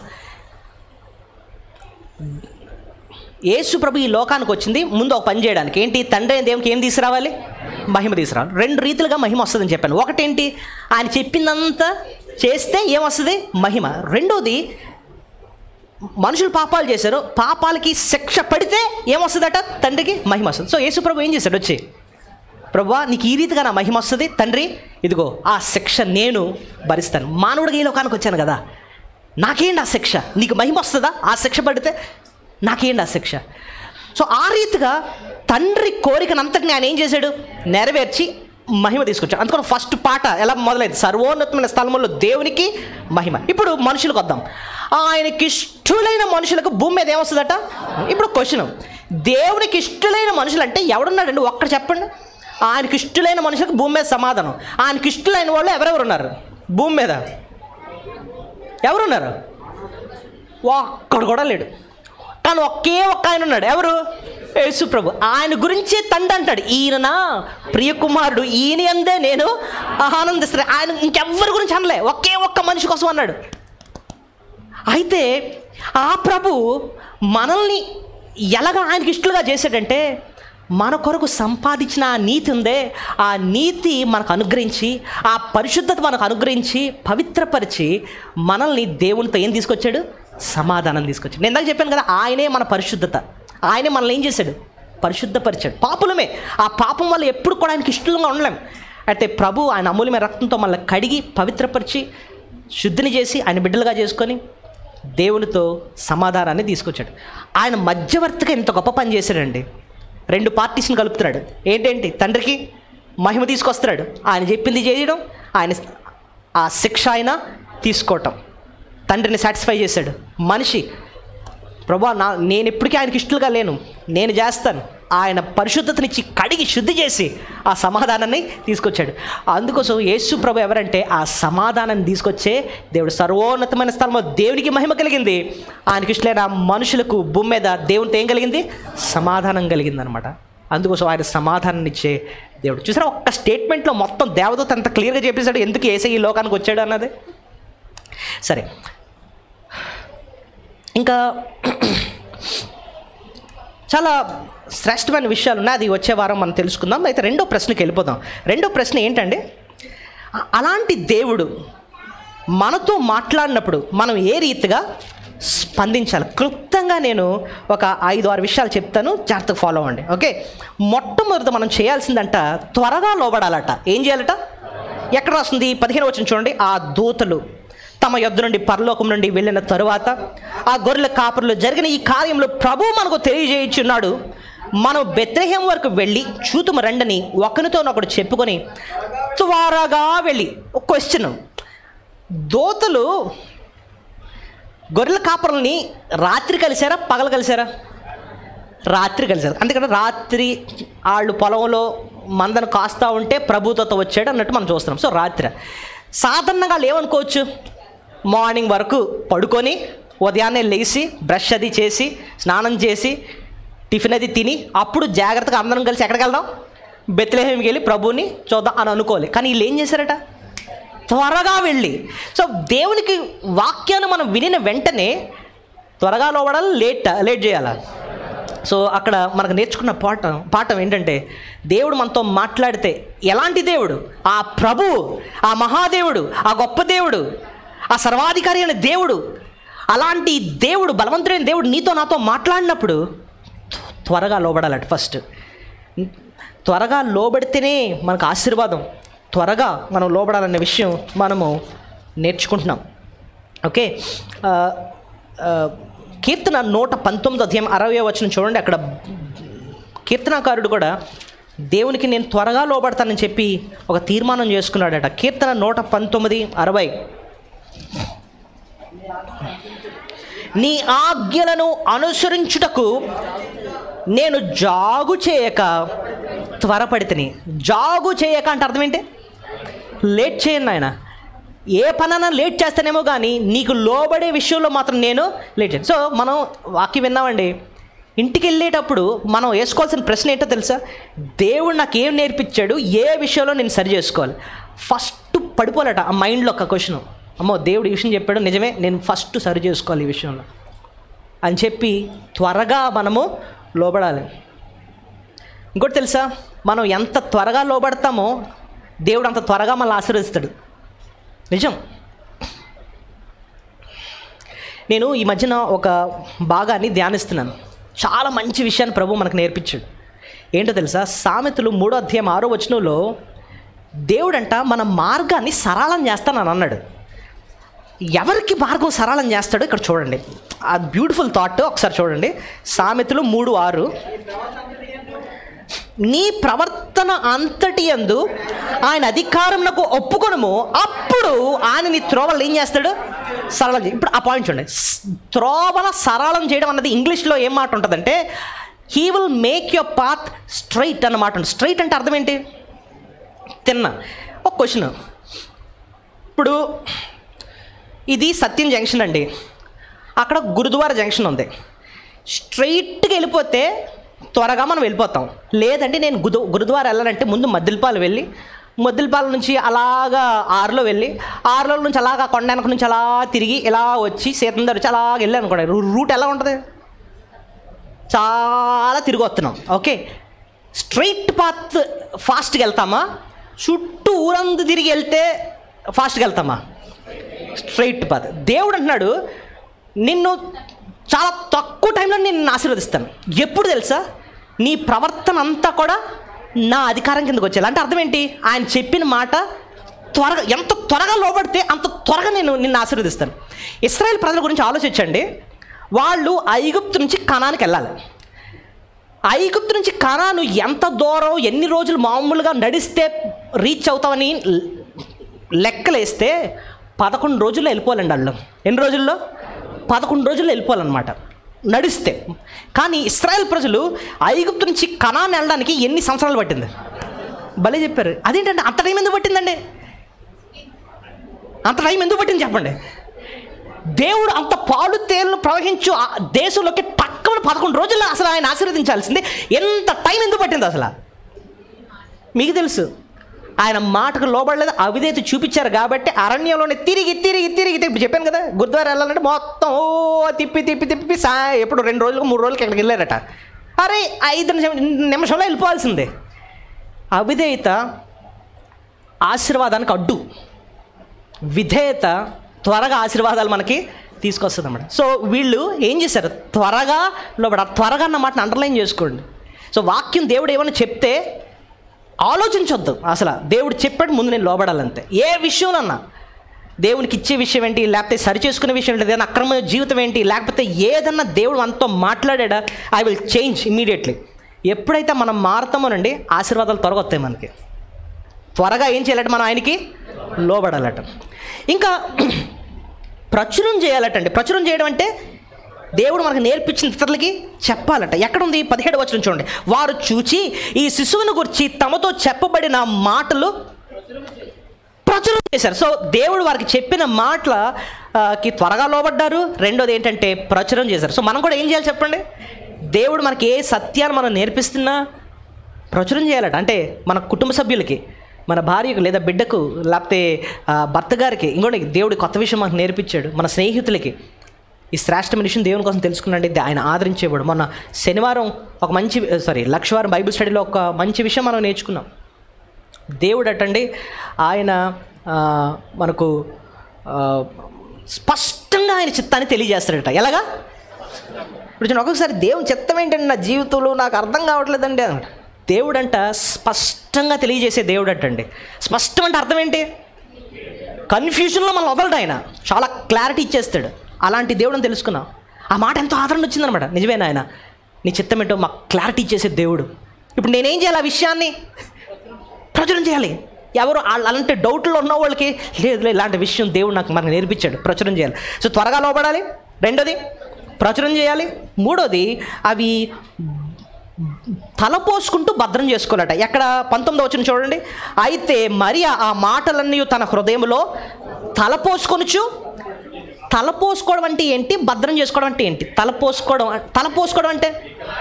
యేసు ప్రభు ఈ లోకానికి వచ్చింది ముందు ఒక పని చేయడానికి ఏంటి తండ్రి అయిన దేవునికి ఏం తీసుకురావాలి మహిమ తీసుకురావాలి రెండు రీతిలుగా మహిమ వస్తుందని చెప్పాను ఒకటేంటి ఆయన చెప్పిందంతా చేస్తే ఏమొస్తుంది మహిమ రెండోది మనుషులు పాపాలు చేశారు పాపాలకి శిక్ష పడితే ఏమొస్తుందట తండ్రికి మహిమ వస్తుంది సో యేసు ప్రభు ఏం చేశాడు వచ్చి ప్రభువా నీకు ఈ రీతిగా నా మహిమ వస్తుంది తండ్రి ఇదిగో ఆ శిక్ష నేను భరిస్తాను మానవుడిగా ఈ లోకానికి వచ్చాను కదా నాకేంటి ఆ శిక్ష నీకు మహిమ వస్తుందా ఆ శిక్ష పడితే నాకేంటి ఆ శిక్ష సో ఆ రీతిగా తండ్రి కోరికనంతటిని ఆయన ఏం చేశాడు నెరవేర్చి మహిమ తీసుకొచ్చాడు అందుకని ఫస్ట్ పాట ఎలా మొదలైంది సర్వోన్నతమైన స్థలములో దేవునికి మహిమ ఇప్పుడు మనుషులకు వద్దాం ఆయనకి ఇష్టలైన మనుషులకు భూమి మీద ఏమొస్తుందట ఇప్పుడు క్వశ్చన్ దేవునికి ఇష్టలైన మనుషులు అంటే ఎవడున్నాడండి ఒక్కడ చెప్పండి ఆయనకి ఇష్టలైన మనుషులకు భూమి మీద సమాధానం ఆయనకి ఇష్టలైన వాళ్ళు ఎవరెవరు ఉన్నారు భూమి మీద ఎవరున్నారు ఒక్కడు కూడా లేడు కానీ ఒకే ఒక్క ఆయన ఉన్నాడు ఎవరు యేసు ప్రభు ఆయన గురించే తండ్రి అంటాడు ఈయన నా ప్రియ కుమారుడు ఈయన అందే నేను ఆనందిస్తాను ఆయన ఇంకెవ్వరి గురించి అనలే ఒకే ఒక్క మనిషి కోసం అన్నాడు అయితే ఆ ప్రభు మనల్ని ఎలాగ ఆయనకి ఇష్టలుగా చేశాడంటే మన కొరకు సంపాదించిన ఆ నీతి ఉందే ఆ నీతి మనకు అనుగ్రహించి ఆ పరిశుద్ధత మనకు అనుగ్రహించి పవిత్రపరిచి మనల్ని దేవునితో ఏం తీసుకొచ్చాడు సమాధానం తీసుకొచ్చాడు నేను ఇందాక చెప్పాను కదా ఆయనే మన పరిశుద్ధత ఆయనే మనల్ని ఏం చేశాడు పరిశుద్ధపరిచాడు పాపులమే ఆ పాపం వల్ల ఎప్పుడు కూడా ఆయనకి ఇష్టంగా ఉండలేం అయితే ప్రభు ఆయన అమూల్యమైన రక్తంతో మనల్ని కడిగి పవిత్రపరిచి శుద్ధిని చేసి ఆయన బిడ్డలుగా చేసుకొని దేవునితో సమాధానాన్ని తీసుకొచ్చాడు ఆయన మధ్యవర్తిగా ఇంత గొప్ప పని చేశాడండి రెండు పార్టీస్ని కలుపుతున్నాడు ఏంటేంటి తండ్రికి మహిమ తీసుకొస్తున్నాడు ఆయన చెప్పింది చేయడం ఆయన ఆ శిక్ష ఆయన తీసుకోవటం తండ్రిని సాటిస్ఫై చేశాడు మనిషి ప్రభా నా నేను ఎప్పటికీ ఆయనకి ఇష్టలుగా లేను నేను చేస్తాను ఆయన పరిశుద్ధతనిచ్చి కడిగి శుద్ధి చేసి ఆ సమాధానాన్ని తీసుకొచ్చాడు అందుకోసం యేసు ప్రభు ఎవరంటే ఆ సమాధానాన్ని తీసుకొచ్చే దేవుడు సర్వోన్నతమైన స్థలంలో దేవునికి మహిమ కలిగింది ఆయనకి ఇష్టలైన మనుషులకు భూమి మీద దేవునితో ఏం కలిగింది సమాధానం కలిగింది అనమాట అందుకోసం ఆయన సమాధానం ఇచ్చే దేవుడు చూసారా ఒక్క స్టేట్మెంట్లో మొత్తం దేవదూత అంత క్లియర్గా చెప్పేశాడు ఎందుకు ఏసై ఈ లోకానికి వచ్చాడు అన్నది సరే ఇంకా చాలా శ్రేష్టమైన విషయాలు ఉన్నాయి అది వచ్చే వారం మనం తెలుసుకుందాం అయితే రెండో ప్రశ్నకి వెళ్ళిపోదాం రెండో ప్రశ్న ఏంటంటే అ- అలాంటి దేవుడు మనతో మాట్లాడినప్పుడు మనం ఏ రీతిగా స్పందించాలి క్లుప్తంగా నేను ఒక ఐదు ఆరు విషయాలు చెప్తాను జాగ్రత్తగా ఫాలో అవ్వండి ఓకే మొట్టమొదటి మనం చేయాల్సిందంట త్వరగా లోబడాలట ఏం చేయాలట ఎక్కడ రాస్తుంది పదిహేను వచ్చిన చూడండి ఆ దూతలు తమ యొద్ద నుండి పరలోకం నుండి వెళ్ళిన తరువాత ఆ గొర్రెల కాపురులు జరిగిన ఈ కార్యంలో ప్రభు మనకు తెలియజేయుచున్నాడు మనం బెత్రహేం వరకు వెళ్ళి చూతుము రండని ఒకరితోనొకడు చెప్పుకొని త్వరగా వెళ్ళి ఒక క్వశ్చన్ దోతలు గొర్రెల కాపురల్ని రాత్రి కలిసారా పగలు కలిసారా రాత్రి కలిసారు అందుకని రాత్రి వాళ్ళు పొలంలో మందను కాస్తా ఉంటే ప్రభుత్వతో వచ్చాడు అన్నట్టు మనం చూస్తున్నాం సో రాత్రి సాధారణంగా వాళ్ళు ఏమనుకోవచ్చు మార్నింగ్ వరకు పడుకొని ఉదయాన్నే లేచి బ్రష్ అది చేసి స్నానం చేసి టిఫిన్ అది తిని అప్పుడు జాగ్రత్తగా అందరం కలిసి ఎక్కడికి వెళ్దాం బెత్లహేమికి వెళ్ళి ప్రభుని చూద్దాం అని అనుకోవాలి కానీ వీళ్ళు ఏం చేశారట త్వరగా వెళ్ళి సో దేవునికి వాక్యాన్ని మనం వినిన వెంటనే త్వరగా లోపడాలి లేట్ లేట్ చేయాలా సో అక్కడ మనకు నేర్చుకున్న పాఠం పాఠం ఏంటంటే దేవుడు మనతో మాట్లాడితే ఎలాంటి దేవుడు ఆ ప్రభువు ఆ మహాదేవుడు ఆ గొప్ప దేవుడు ఆ సర్వాధికారి అయిన దేవుడు అలాంటి దేవుడు బలవంతుడైన దేవుడు నీతో నాతో మాట్లాడినప్పుడు త్వరగా లోబడాలట ఫస్ట్ త్వరగా లోబడితేనే మనకు ఆశీర్వాదం త్వరగా మనం లోబడాలనే విషయం మనము నేర్చుకుంటున్నాం ఓకే ఆ, ఆ, కీర్తన నూట పంతొమ్మిది అధ్యాయం అరవై వచ్చిన చూడండి అక్కడ కీర్తనాకారుడు కూడా దేవునికి నేను త్వరగా లోబడతానని చెప్పి ఒక తీర్మానం చేసుకున్నాడట కీర్తన నూట పంతొమ్మిది అరవై నీ ఆజ్ఞలను అనుసరించుటకు నేను జాగు చేయక త్వరపడితిని జాగు చేయక అంటే అర్థం ఏంటి లేట్ చేయను ఆయన ఏ పనైనా లేట్ చేస్తానేమో కానీ నీకు లోబడే విషయంలో మాత్రం నేను లేట్ చేయను సో మనం వాక్యం విన్నామండి ఇంటికి వెళ్ళేటప్పుడు మనం వేసుకోవాల్సిన ప్రశ్న ఏంటో తెలుసా దేవుడు నాకు ఏం నేర్పించాడు ఏ విషయంలో నేను సరి చేసుకోవాలి ఫస్ట్ పడిపోలేట ఆ మైండ్లో ఒక క్వశ్చన్ అమ్మో దేవుడు ఈ విషయం చెప్పాడు నిజమే నేను ఫస్ట్ సరి చేసుకోవాలి ఈ విషయంలో అని చెప్పి త్వరగా మనము లోబడాలి ఇంకోటి తెలుసా మనం ఎంత త్వరగా లోబడతామో దేవుడు అంత త్వరగా మనల్ని ఆశీర్వదిస్తాడు నిజం నేను ఈ మధ్యన ఒక భాగాన్ని ధ్యానిస్తున్నాను చాలా మంచి విషయాన్ని ప్రభు మనకు నేర్పించాడు ఏంటో తెలుసా సామెతలు మూడో అధ్యాయం ఆరో వచనంలో దేవుడంట మన మార్గాన్ని సరళం చేస్తానని అన్నాడు ఎవరికి మార్గం సరళం చేస్తాడో ఇక్కడ చూడండి ఆ బ్యూటిఫుల్ థాట్ ఒకసారి చూడండి సామెతలు మూడు ఆరు నీ ప్రవర్తన అంతటి యందు ఆయన అధికారంలో ఒప్పుకొనము అప్పుడు ఆయన నీ త్రోవలు ఏం చేస్తాడు సరళం చే- ఇప్పుడు ఆ పాయింట్ చూడండి స్- త్రోవల సరళం చేయడం అన్నది ఇంగ్లీష్లో ఏం మాట ఉంటుందంటే he will make your path straight అన్నమాట స్ట్రైట్ అంటే అర్థం ఏంటి తిన్నా ఒక క్వశ్చన్ ఇప్పుడు ఇది సత్యం జంక్షన్ అండి అక్కడ గురుద్వారా జంక్షన్ ఉంది స్ట్రైట్గా వెళ్ళిపోతే త్వరగా మనం వెళ్ళిపోతాం లేదంటే నేను గురు గురుద్వారా వెళ్ళాలంటే ముందు మద్దిలపాలు వెళ్ళి మద్దిలపాల నుంచి అలాగా ఆరులో వెళ్ళి ఆరులో నుంచి అలాగా కొండ వెనక నుంచి అలా తిరిగి ఇలా వచ్చి సీతందర్ వచ్చి అలా వెళ్ళాను అనుకోండి రూ- రూట్ ఎలా ఉంటుంది చాలా తిరిగి వస్తున్నాం ఓకే స్ట్రైట్ పాత్ ఫాస్ట్గా వెళ్తామా చుట్టూ ఊరంతా తిరిగి వెళ్తే ఫాస్ట్గా వెళ్తామా స్ట్రైట్ పాత్ దేవుడు అంటున్నాడు నిన్ను చాలా తక్కువ టైంలో నేను నిన్ను ఆశీర్వదిస్తాను ఎప్పుడు తెలుసా నీ ప్రవర్తన అంతా కూడా నా అధికారం కిందకు వచ్చేది అంటే అర్థం ఏంటి ఆయన చెప్పిన మాట త్వరగా ఎంత త్వరగా లోబడితే అంత త్వరగా నేను నిన్ను ఆశీర్వదిస్తాను ఇస్రాయేల్ ప్రజల గురించి ఆలోచించండి వాళ్ళు ఐగుప్తు నుంచి కణానికి వెళ్ళాలి ఐగుప్తు నుంచి కణాను ఎంత దూరం ఎన్ని రోజులు మామూలుగా నడిస్తే రీచ్ అవుతామని లెక్కలేస్తే పదకొండు రోజుల్లో వెళ్ళిపోవాలండి వాళ్ళు ఎన్ని రోజుల్లో పదకొండు రోజుల్లో వెళ్ళిపోవాలన్నమాట నడిస్తే కానీ ఇస్రాయల్ ప్రజలు ఐగుప్తు నుంచి కణాన్ని వెళ్ళడానికి ఎన్ని సంవత్సరాలు పట్టింది భలే చెప్పారు అదేంటంటే అంత టైం ఎందుకు పట్టిందండి అంత టైం ఎందుకు పట్టింది చెప్పండి దేవుడు అంత పాలు తేలు ప్రవహించు ఆ దేశంలోకి పక్కన పదకొండు రోజుల్లో అసలు ఆయన ఆశీర్వదించాల్సింది ఎంత టైం ఎందుకు పట్టింది అసలు మీకు తెలుసు ఆయన మాటకు లోబడలేదు అవిధేత చూపించారు కాబట్టి అరణ్యంలోనే తిరిగి తిరిగి తిరిగి తిరిగి చెప్పాను కదా గురుద్వారా వెళ్ళాలంటే మొత్తం ఓ తిప్పి తిప్పి తిప్పి సా ఎప్పుడు రెండు రోజులకు మూడు రోజులకి ఎక్కడికి వెళ్ళారట అరే ఐదు నిమిషం నిమిషంలో వెళ్ళిపోవాల్సిందే అవిధేయత ఆశీర్వాదానికి అడ్డు విధేయత త్వరగా ఆశీర్వాదాలు మనకి తీసుకొస్తుంది అన్నమాట సో వీళ్ళు ఏం చేశారు త్వరగా లోపల త్వరగా అన్న మాటను అండర్లైన్ చేసుకోండి సో వాక్యం దేవుడు ఏమైనా చెప్తే ఆలోచించొద్దు అసలు దేవుడు చెప్పాడు ముందు నేను లోబడాలంతే ఏ విషయంలో దేవునికి ఇచ్చే విషయం ఏంటి లేకపోతే సరి చేసుకునే విషయం ఏంటి ఏదైనా అక్రమ జీవితం ఏంటి లేకపోతే ఏదన్నా దేవుడు మనతో మాట్లాడా ఐ విల్ చేంజ్ ఇమీడియట్లీ ఎప్పుడైతే మనం మారుతామోనండి ఆశీర్వాదాలు త్వరగా వస్తాయి మనకి త్వరగా ఏం చేయాలట మనం ఆయనకి లోబడాలట ఇంకా ప్రచురం చేయాలటండి ప్రచురం చేయడం అంటే దేవుడు మనకు నేర్పించిన ఇతరులకి చెప్పాలట ఎక్కడుంది పదిహేడు వచ్చిన చూడండి వారు చూచి ఈ శిశువుని గురించి తమతో చెప్పబడిన మాటలు ప్రచురం చేశారు సో దేవుడు వారికి చెప్పిన మాటల ఆ, కి త్వరగా లోబడ్డారు రెండోది ఏంటంటే ప్రచురం చేశారు సో మనం కూడా ఏం చేయాలి చెప్పండి దేవుడు మనకి ఏ సత్యాన్ని మనం నేర్పిస్తున్నా ప్రచురం చేయాలట అంటే మన కుటుంబ సభ్యులకి మన భార్యకు లేదా బిడ్డకు లేకపోతే ఆ, భర్త గారికి ఇంకోటి దేవుడి కొత్త విషయం మనకు నేర్పించాడు మన స్నేహితులకి ఈ శ్రేష్టమైన విషయం దేవుని కోసం తెలుసుకున్నాండి ఆయన ఆదరించేవాడు మొన్న శనివారం ఒక మంచి సారీ లక్షవారం బైబిల్ స్టడీలో ఒక మంచి విషయం మనం నేర్చుకున్నాం దేవుడు అటండి ఆయన ఆ, మనకు ఆ, స్పష్టంగా ఆయన చిత్తాన్ని తెలియజేస్తాడట ఎలాగా ఇప్పుడు నేను ఒక్కొక్కసారి దేవుని చిత్తం ఏంటండి నా జీవితంలో నాకు అర్థం కావట్లేదండి అన్నాడు దేవుడు అంట స్పష్టంగా తెలియజేసే దేవుడు అంటండి స్పష్టం అంటే అర్థం ఏంటి కన్ఫ్యూజన్లో మనం వదలడు ఆయన చాలా క్లారిటీ ఇచ్చేస్తాడు అలాంటి దేవుడిని తెలుసుకున్నాం ఆ మాట ఎంతో ఆదరణ వచ్చిందనమాట నిజమేనా ఆయన నీ చిత్తం ఏంటో మాకు క్లారిటీ ఇచ్చేసే దేవుడు ఇప్పుడు నేనేం చేయాలి ఆ విషయాన్ని ప్రచురం చేయాలి ఎవరు వాళ్ళ- అలాంటి డౌట్లో ఉన్న వాళ్ళకి లేదు లేదు ఇలాంటి విషయం దేవుడు నాకు మనకు నేర్పించాడు ప్రచురం చేయాలి సో త్వరగా లోపడాలి రెండోది ప్రచురం చేయాలి మూడోది అవి తలపోసుకుంటూ భద్రం చేసుకోవాలట ఎక్కడ పంతొమ్మిదో వచ్చిన చూడండి అయితే మరి ఆ మాటలన్నీ తన హృదయంలో తలపోసుకొనుచు తలపోసుకోవడం అంటే ఏంటి భద్రం చేసుకోవడం అంటే ఏంటి తలపోసుకోవడం తలపోసుకోవడం అంటే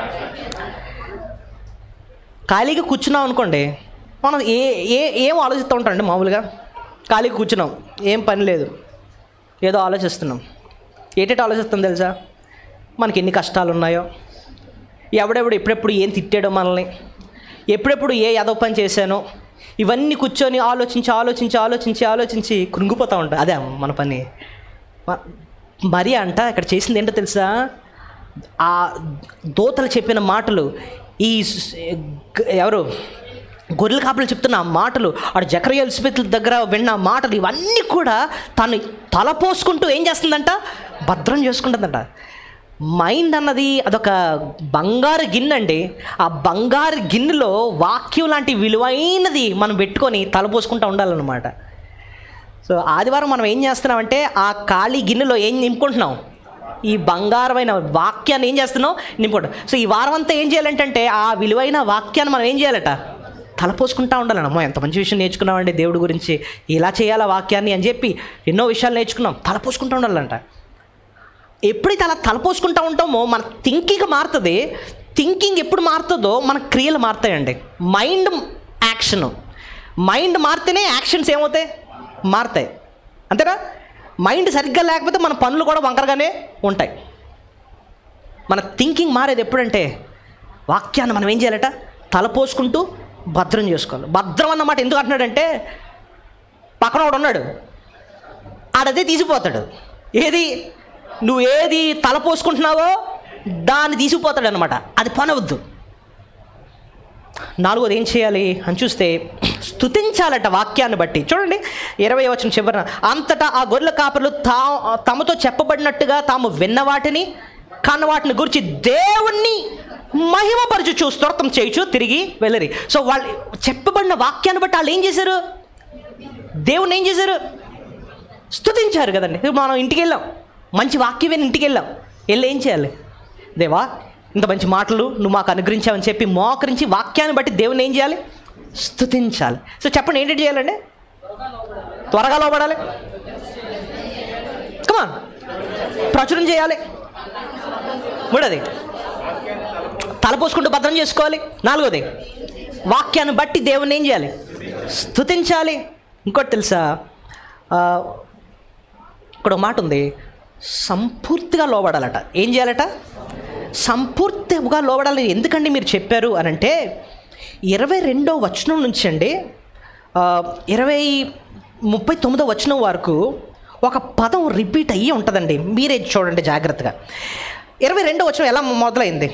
ఖాళీగా కూర్చున్నాం అనుకోండి మనం ఏ ఏ ఏం ఆలోచిస్తూ ఉంటామండి మామూలుగా ఖాళీగా కూర్చున్నాం ఏం పని లేదు ఏదో ఆలోచిస్తున్నాం ఏటేటి ఆలోచిస్తాం తెలుసా మనకి ఎన్ని కష్టాలు ఉన్నాయో ఎవడెవడు ఎప్పుడెప్పుడు ఏం తిట్టాడో మనల్ని ఎప్పుడెప్పుడు ఏ యదవ పని చేశానో ఇవన్నీ కూర్చొని ఆలోచించి ఆలోచించి ఆలోచించి ఆలోచించి కృంగిపోతూ ఉంటాం అదే మన పని మ- మరి అంట ఇక్కడ చేసింది ఏంటో తెలుసా ఆ దోతలు చెప్పిన మాటలు ఈ స్- గ- ఎవరు గొర్రెల కాపులు చెప్తున్న ఆ మాటలు ఆడు జకరయ్య ఎలిజబెత్ దగ్గర విన్న ఆ మాటలు ఇవన్నీ కూడా తను తలపోసుకుంటూ ఏం చేస్తుందంట భద్రం చేసుకుంటుందంట మైండ్ అన్నది అదొక బంగారు గిన్నె అండి ఆ బంగారు గిన్నెలో వాక్యం లాంటి విలువైనది మనం పెట్టుకొని తలపోసుకుంటూ ఉండాలన్నమాట సో ఆదివారం మనం ఏం చేస్తున్నామంటే ఆ ఖాళీ గిన్నెలో ఏం నింపుకుంటున్నాం ఈ బంగారమైన వాక్యాన్ని ఏం చేస్తున్నావు నింపుకోవడం సో ఈ వారం అంతా ఏం చేయాలంటే ఆ విలువైన వాక్యాన్ని మనం ఏం చేయాలట తలపోసుకుంటా ఉండాలి అమ్మో ఎంత మంచి విషయం నేర్చుకున్నామండి దేవుడి గురించి ఇలా చేయాలా వాక్యాన్ని అని చెప్పి ఎన్నో విషయాలు నేర్చుకున్నాం తలపోసుకుంటా ఉండాలంట ఎప్పుడైతే అలా తలపోసుకుంటా ఉంటామో మన థింకింగ్ మారుతుంది థింకింగ్ ఎప్పుడు మారుతుందో మన క్రియలు మారుతాయండి మైండ్ యాక్షన్ మైండ్ మారితేనే యాక్షన్స్ ఏమవుతాయి మారుతాయి అంతేనా మైండ్ సరిగ్గా లేకపోతే మన పనులు కూడా వంకరగానే ఉంటాయి మన థింకింగ్ మారేది ఎప్పుడంటే వాక్యాన్ని మనం ఏం చేయాలట తలపోసుకుంటూ భద్రం చేసుకోవాలి భద్రం అన్నమాట ఎందుకు అంటున్నాడంటే పక్కన ఒకడు ఉన్నాడు ఆడదే తీసిపోతాడు ఏది నువ్వు ఏది తలపోసుకుంటున్నావో దాన్ని తీసిపోతాడు అనమాట అది పనవద్దు నాలుగోది ఏం చేయాలి అని చూస్తే స్తుతించాలట వాక్యాన్ని బట్టి చూడండి ఇరవై వచ్చిన చివరన అంతటా ఆ గొర్రెల కాపరులు తా తమతో చెప్పబడినట్టుగా తాము విన్న వాటిని కన్న వాటిని గురించి దేవుణ్ణి మహిమపరచుచు స్తోత్రం చేయుచు తిరిగి వెళ్ళరి సో వాళ్ళు చెప్పబడిన వాక్యాన్ని బట్టి వాళ్ళు ఏం చేశారు దేవుణ్ణి ఏం చేశారు స్తుతించారు కదండి ఇప్పుడు మనం ఇంటికి వెళ్ళాం మంచి వాక్యం విని ఇంటికి వెళ్ళాం వెళ్ళి ఏం చేయాలి దేవా ఇంత మంచి మాటలు నువ్వు మాకు అనుగ్రహించావని చెప్పి మోకరించి వాక్యాన్ని బట్టి దేవుని ఏం చేయాలి స్తుతించాలి సో చెప్పండి ఏంటి చేయాలండి త్వరగా లోపడాలి కమా ప్రచురం చేయాలి మూడోది తలపోసుకుంటూ భద్రం చేసుకోవాలి నాలుగోది వాక్యాన్ని బట్టి దేవుని ఏం చేయాలి స్తుతించాలి ఇంకోటి తెలుసా ఆ, ఇక్కడ ఒక మాట ఉంది సంపూర్తిగా లోబడాలట ఏం చేయాలట సంపూర్తిగా లోబడాలి ఎందుకండి మీరు చెప్పారు అని అంటే ఇరవై రెండో వచనం నుంచి అండి ఆ, ఇరవై ముప్పై తొమ్మిదో వచనం వరకు ఒక పదం రిపీట్ అయ్యి ఉంటుందండి మీరే చూడండి జాగ్రత్తగా ఇరవై రెండో వచనం ఎలా మొదలైంది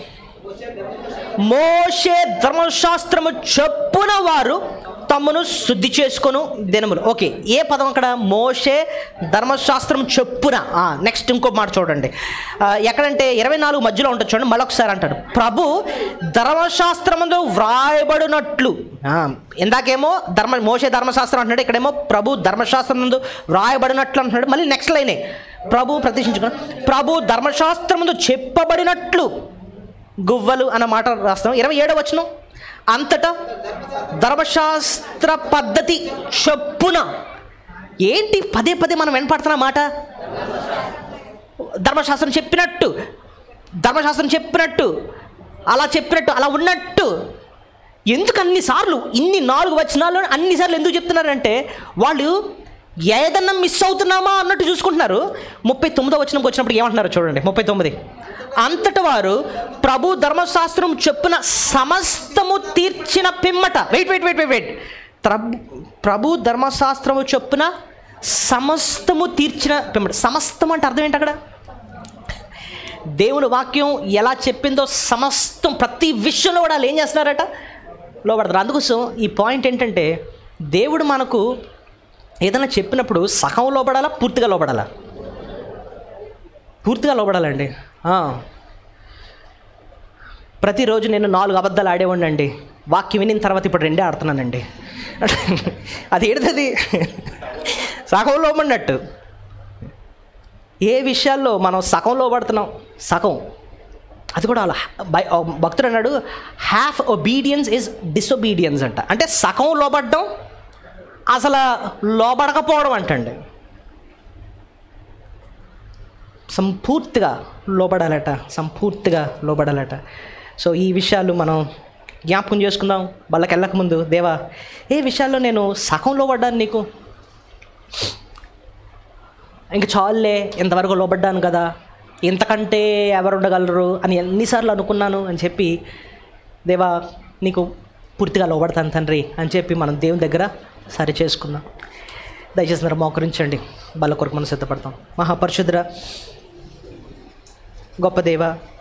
మోషే ధర్మశాస్త్రము చెప్పున వారు తమను శుద్ధి చేసుకొను దినములు ఓకే ఏ పదం అక్కడ మోషే ధర్మశాస్త్రం చెప్పున నెక్స్ట్ ఇంకో మాట చూడండి ఆ, ఎక్కడంటే ఇరవై నాలుగు మధ్యలో ఉంటుంది చూడండి మళ్ళొకసారి అంటాడు ప్రభు ధర్మశాస్త్రముందు వ్రాయబడినట్లు ఆ, ఇందాకేమో ధర్మ మోషే ధర్మశాస్త్రం అంటున్నాడు ఇక్కడేమో ప్రభు ధర్మశాస్త్రం ముందు వ్రాయబడినట్లు అంటున్నాడు మళ్ళీ నెక్స్ట్ లైనే ప్రభు ప్రతిష్ఠించుకున్నాడు ప్రభు ధర్మశాస్త్రం ముందు చెప్పబడినట్లు గువ్వలు అన్న మాట రాస్తాం ఇరవై ఏడవ వచనం అంతటా ధర్మశాస్త్ర పద్ధతి చెప్పున ఏంటి పదే పదే మనం వినపడుతున్న మాట ధర్మశాస్త్రం చెప్పినట్టు ధర్మశాస్త్రం చెప్పినట్టు అలా చెప్పినట్టు అలా ఉన్నట్టు ఎందుకు అన్నిసార్లు ఇన్ని నాలుగు వచనాలు అన్నిసార్లు ఎందుకు చెప్తున్నారంటే వాళ్ళు ఏదన్నా మిస్ అవుతున్నామా అన్నట్టు చూసుకుంటున్నారు ముప్పై తొమ్మిదో వచనంకి వచ్చినప్పుడు ఏమంటున్నారు చూడండి ముప్పై తొమ్మిది అంతట వారు ప్రభు ధర్మశాస్త్రం చెప్పున సమస్తము తీర్చిన పిమ్మట wait wait wait wait wait ప్రభు ప్రభు ధర్మశాస్త్రము చొప్పున సమస్తము తీర్చిన పిమ్మట సమస్తం అంటే అర్థం ఏంటి అక్కడ దేవుని వాక్యం ఎలా చెప్పిందో సమస్తం ప్రతి విషయంలో కూడా వాళ్ళు ఏం చేస్తున్నారట లోపడతారు అందుకోసం ఈ పాయింట్ ఏంటంటే దేవుడు మనకు ఏదైనా చెప్పినప్పుడు సగం లోపడాలా పూర్తిగా లోపడాలా పూర్తిగా లోపడాలండి ఆ. ప్రతిరోజు నేను నాలుగు అబద్ధాలు ఆడేవాడిని అండి వాక్యం వినిన తర్వాత ఇప్పుడు రెండే ఆడుతున్నానండి అది ఏడుతుంది సగం లోపడినట్టు ఏ విషయాల్లో మనం సగం లోపడుతున్నాం సగం అది కూడా అలా బై- భక్తుడు అన్నాడు హ్యాఫ్ ఒబీడియన్స్ ఇస్ డిసొబీడియన్స్ అంట అంటే సగం లోబడడం అసలు లోబడకపోవడం అంటండి సంపూర్తిగా లోబడాలట సంపూర్తిగా లోబడాలట సో ఈ విషయాలు మనం జ్ఞాపకం చేసుకుందాం వాళ్ళకి వెళ్ళకముందు దేవా ఏ విషయాల్లో నేను సగం లోబడ్డాను నీకు ఇంక చాలులే ఇంతవరకు లోబడ్డాను కదా ఇంతకంటే ఎవరు ఉండగలరు అని ఎన్నిసార్లు అనుకున్నాను అని చెప్పి దేవా నీకు పూర్తిగా లోబడతాను తండ్రి అని చెప్పి మనం దేవుని దగ్గర సరి చేసుకుందాం దయచేసి మీరు మోకరించండి బల్ల కొరకు మనం సిద్ధపడతాం మహాపరిశుద్ర గొప్ప దేవ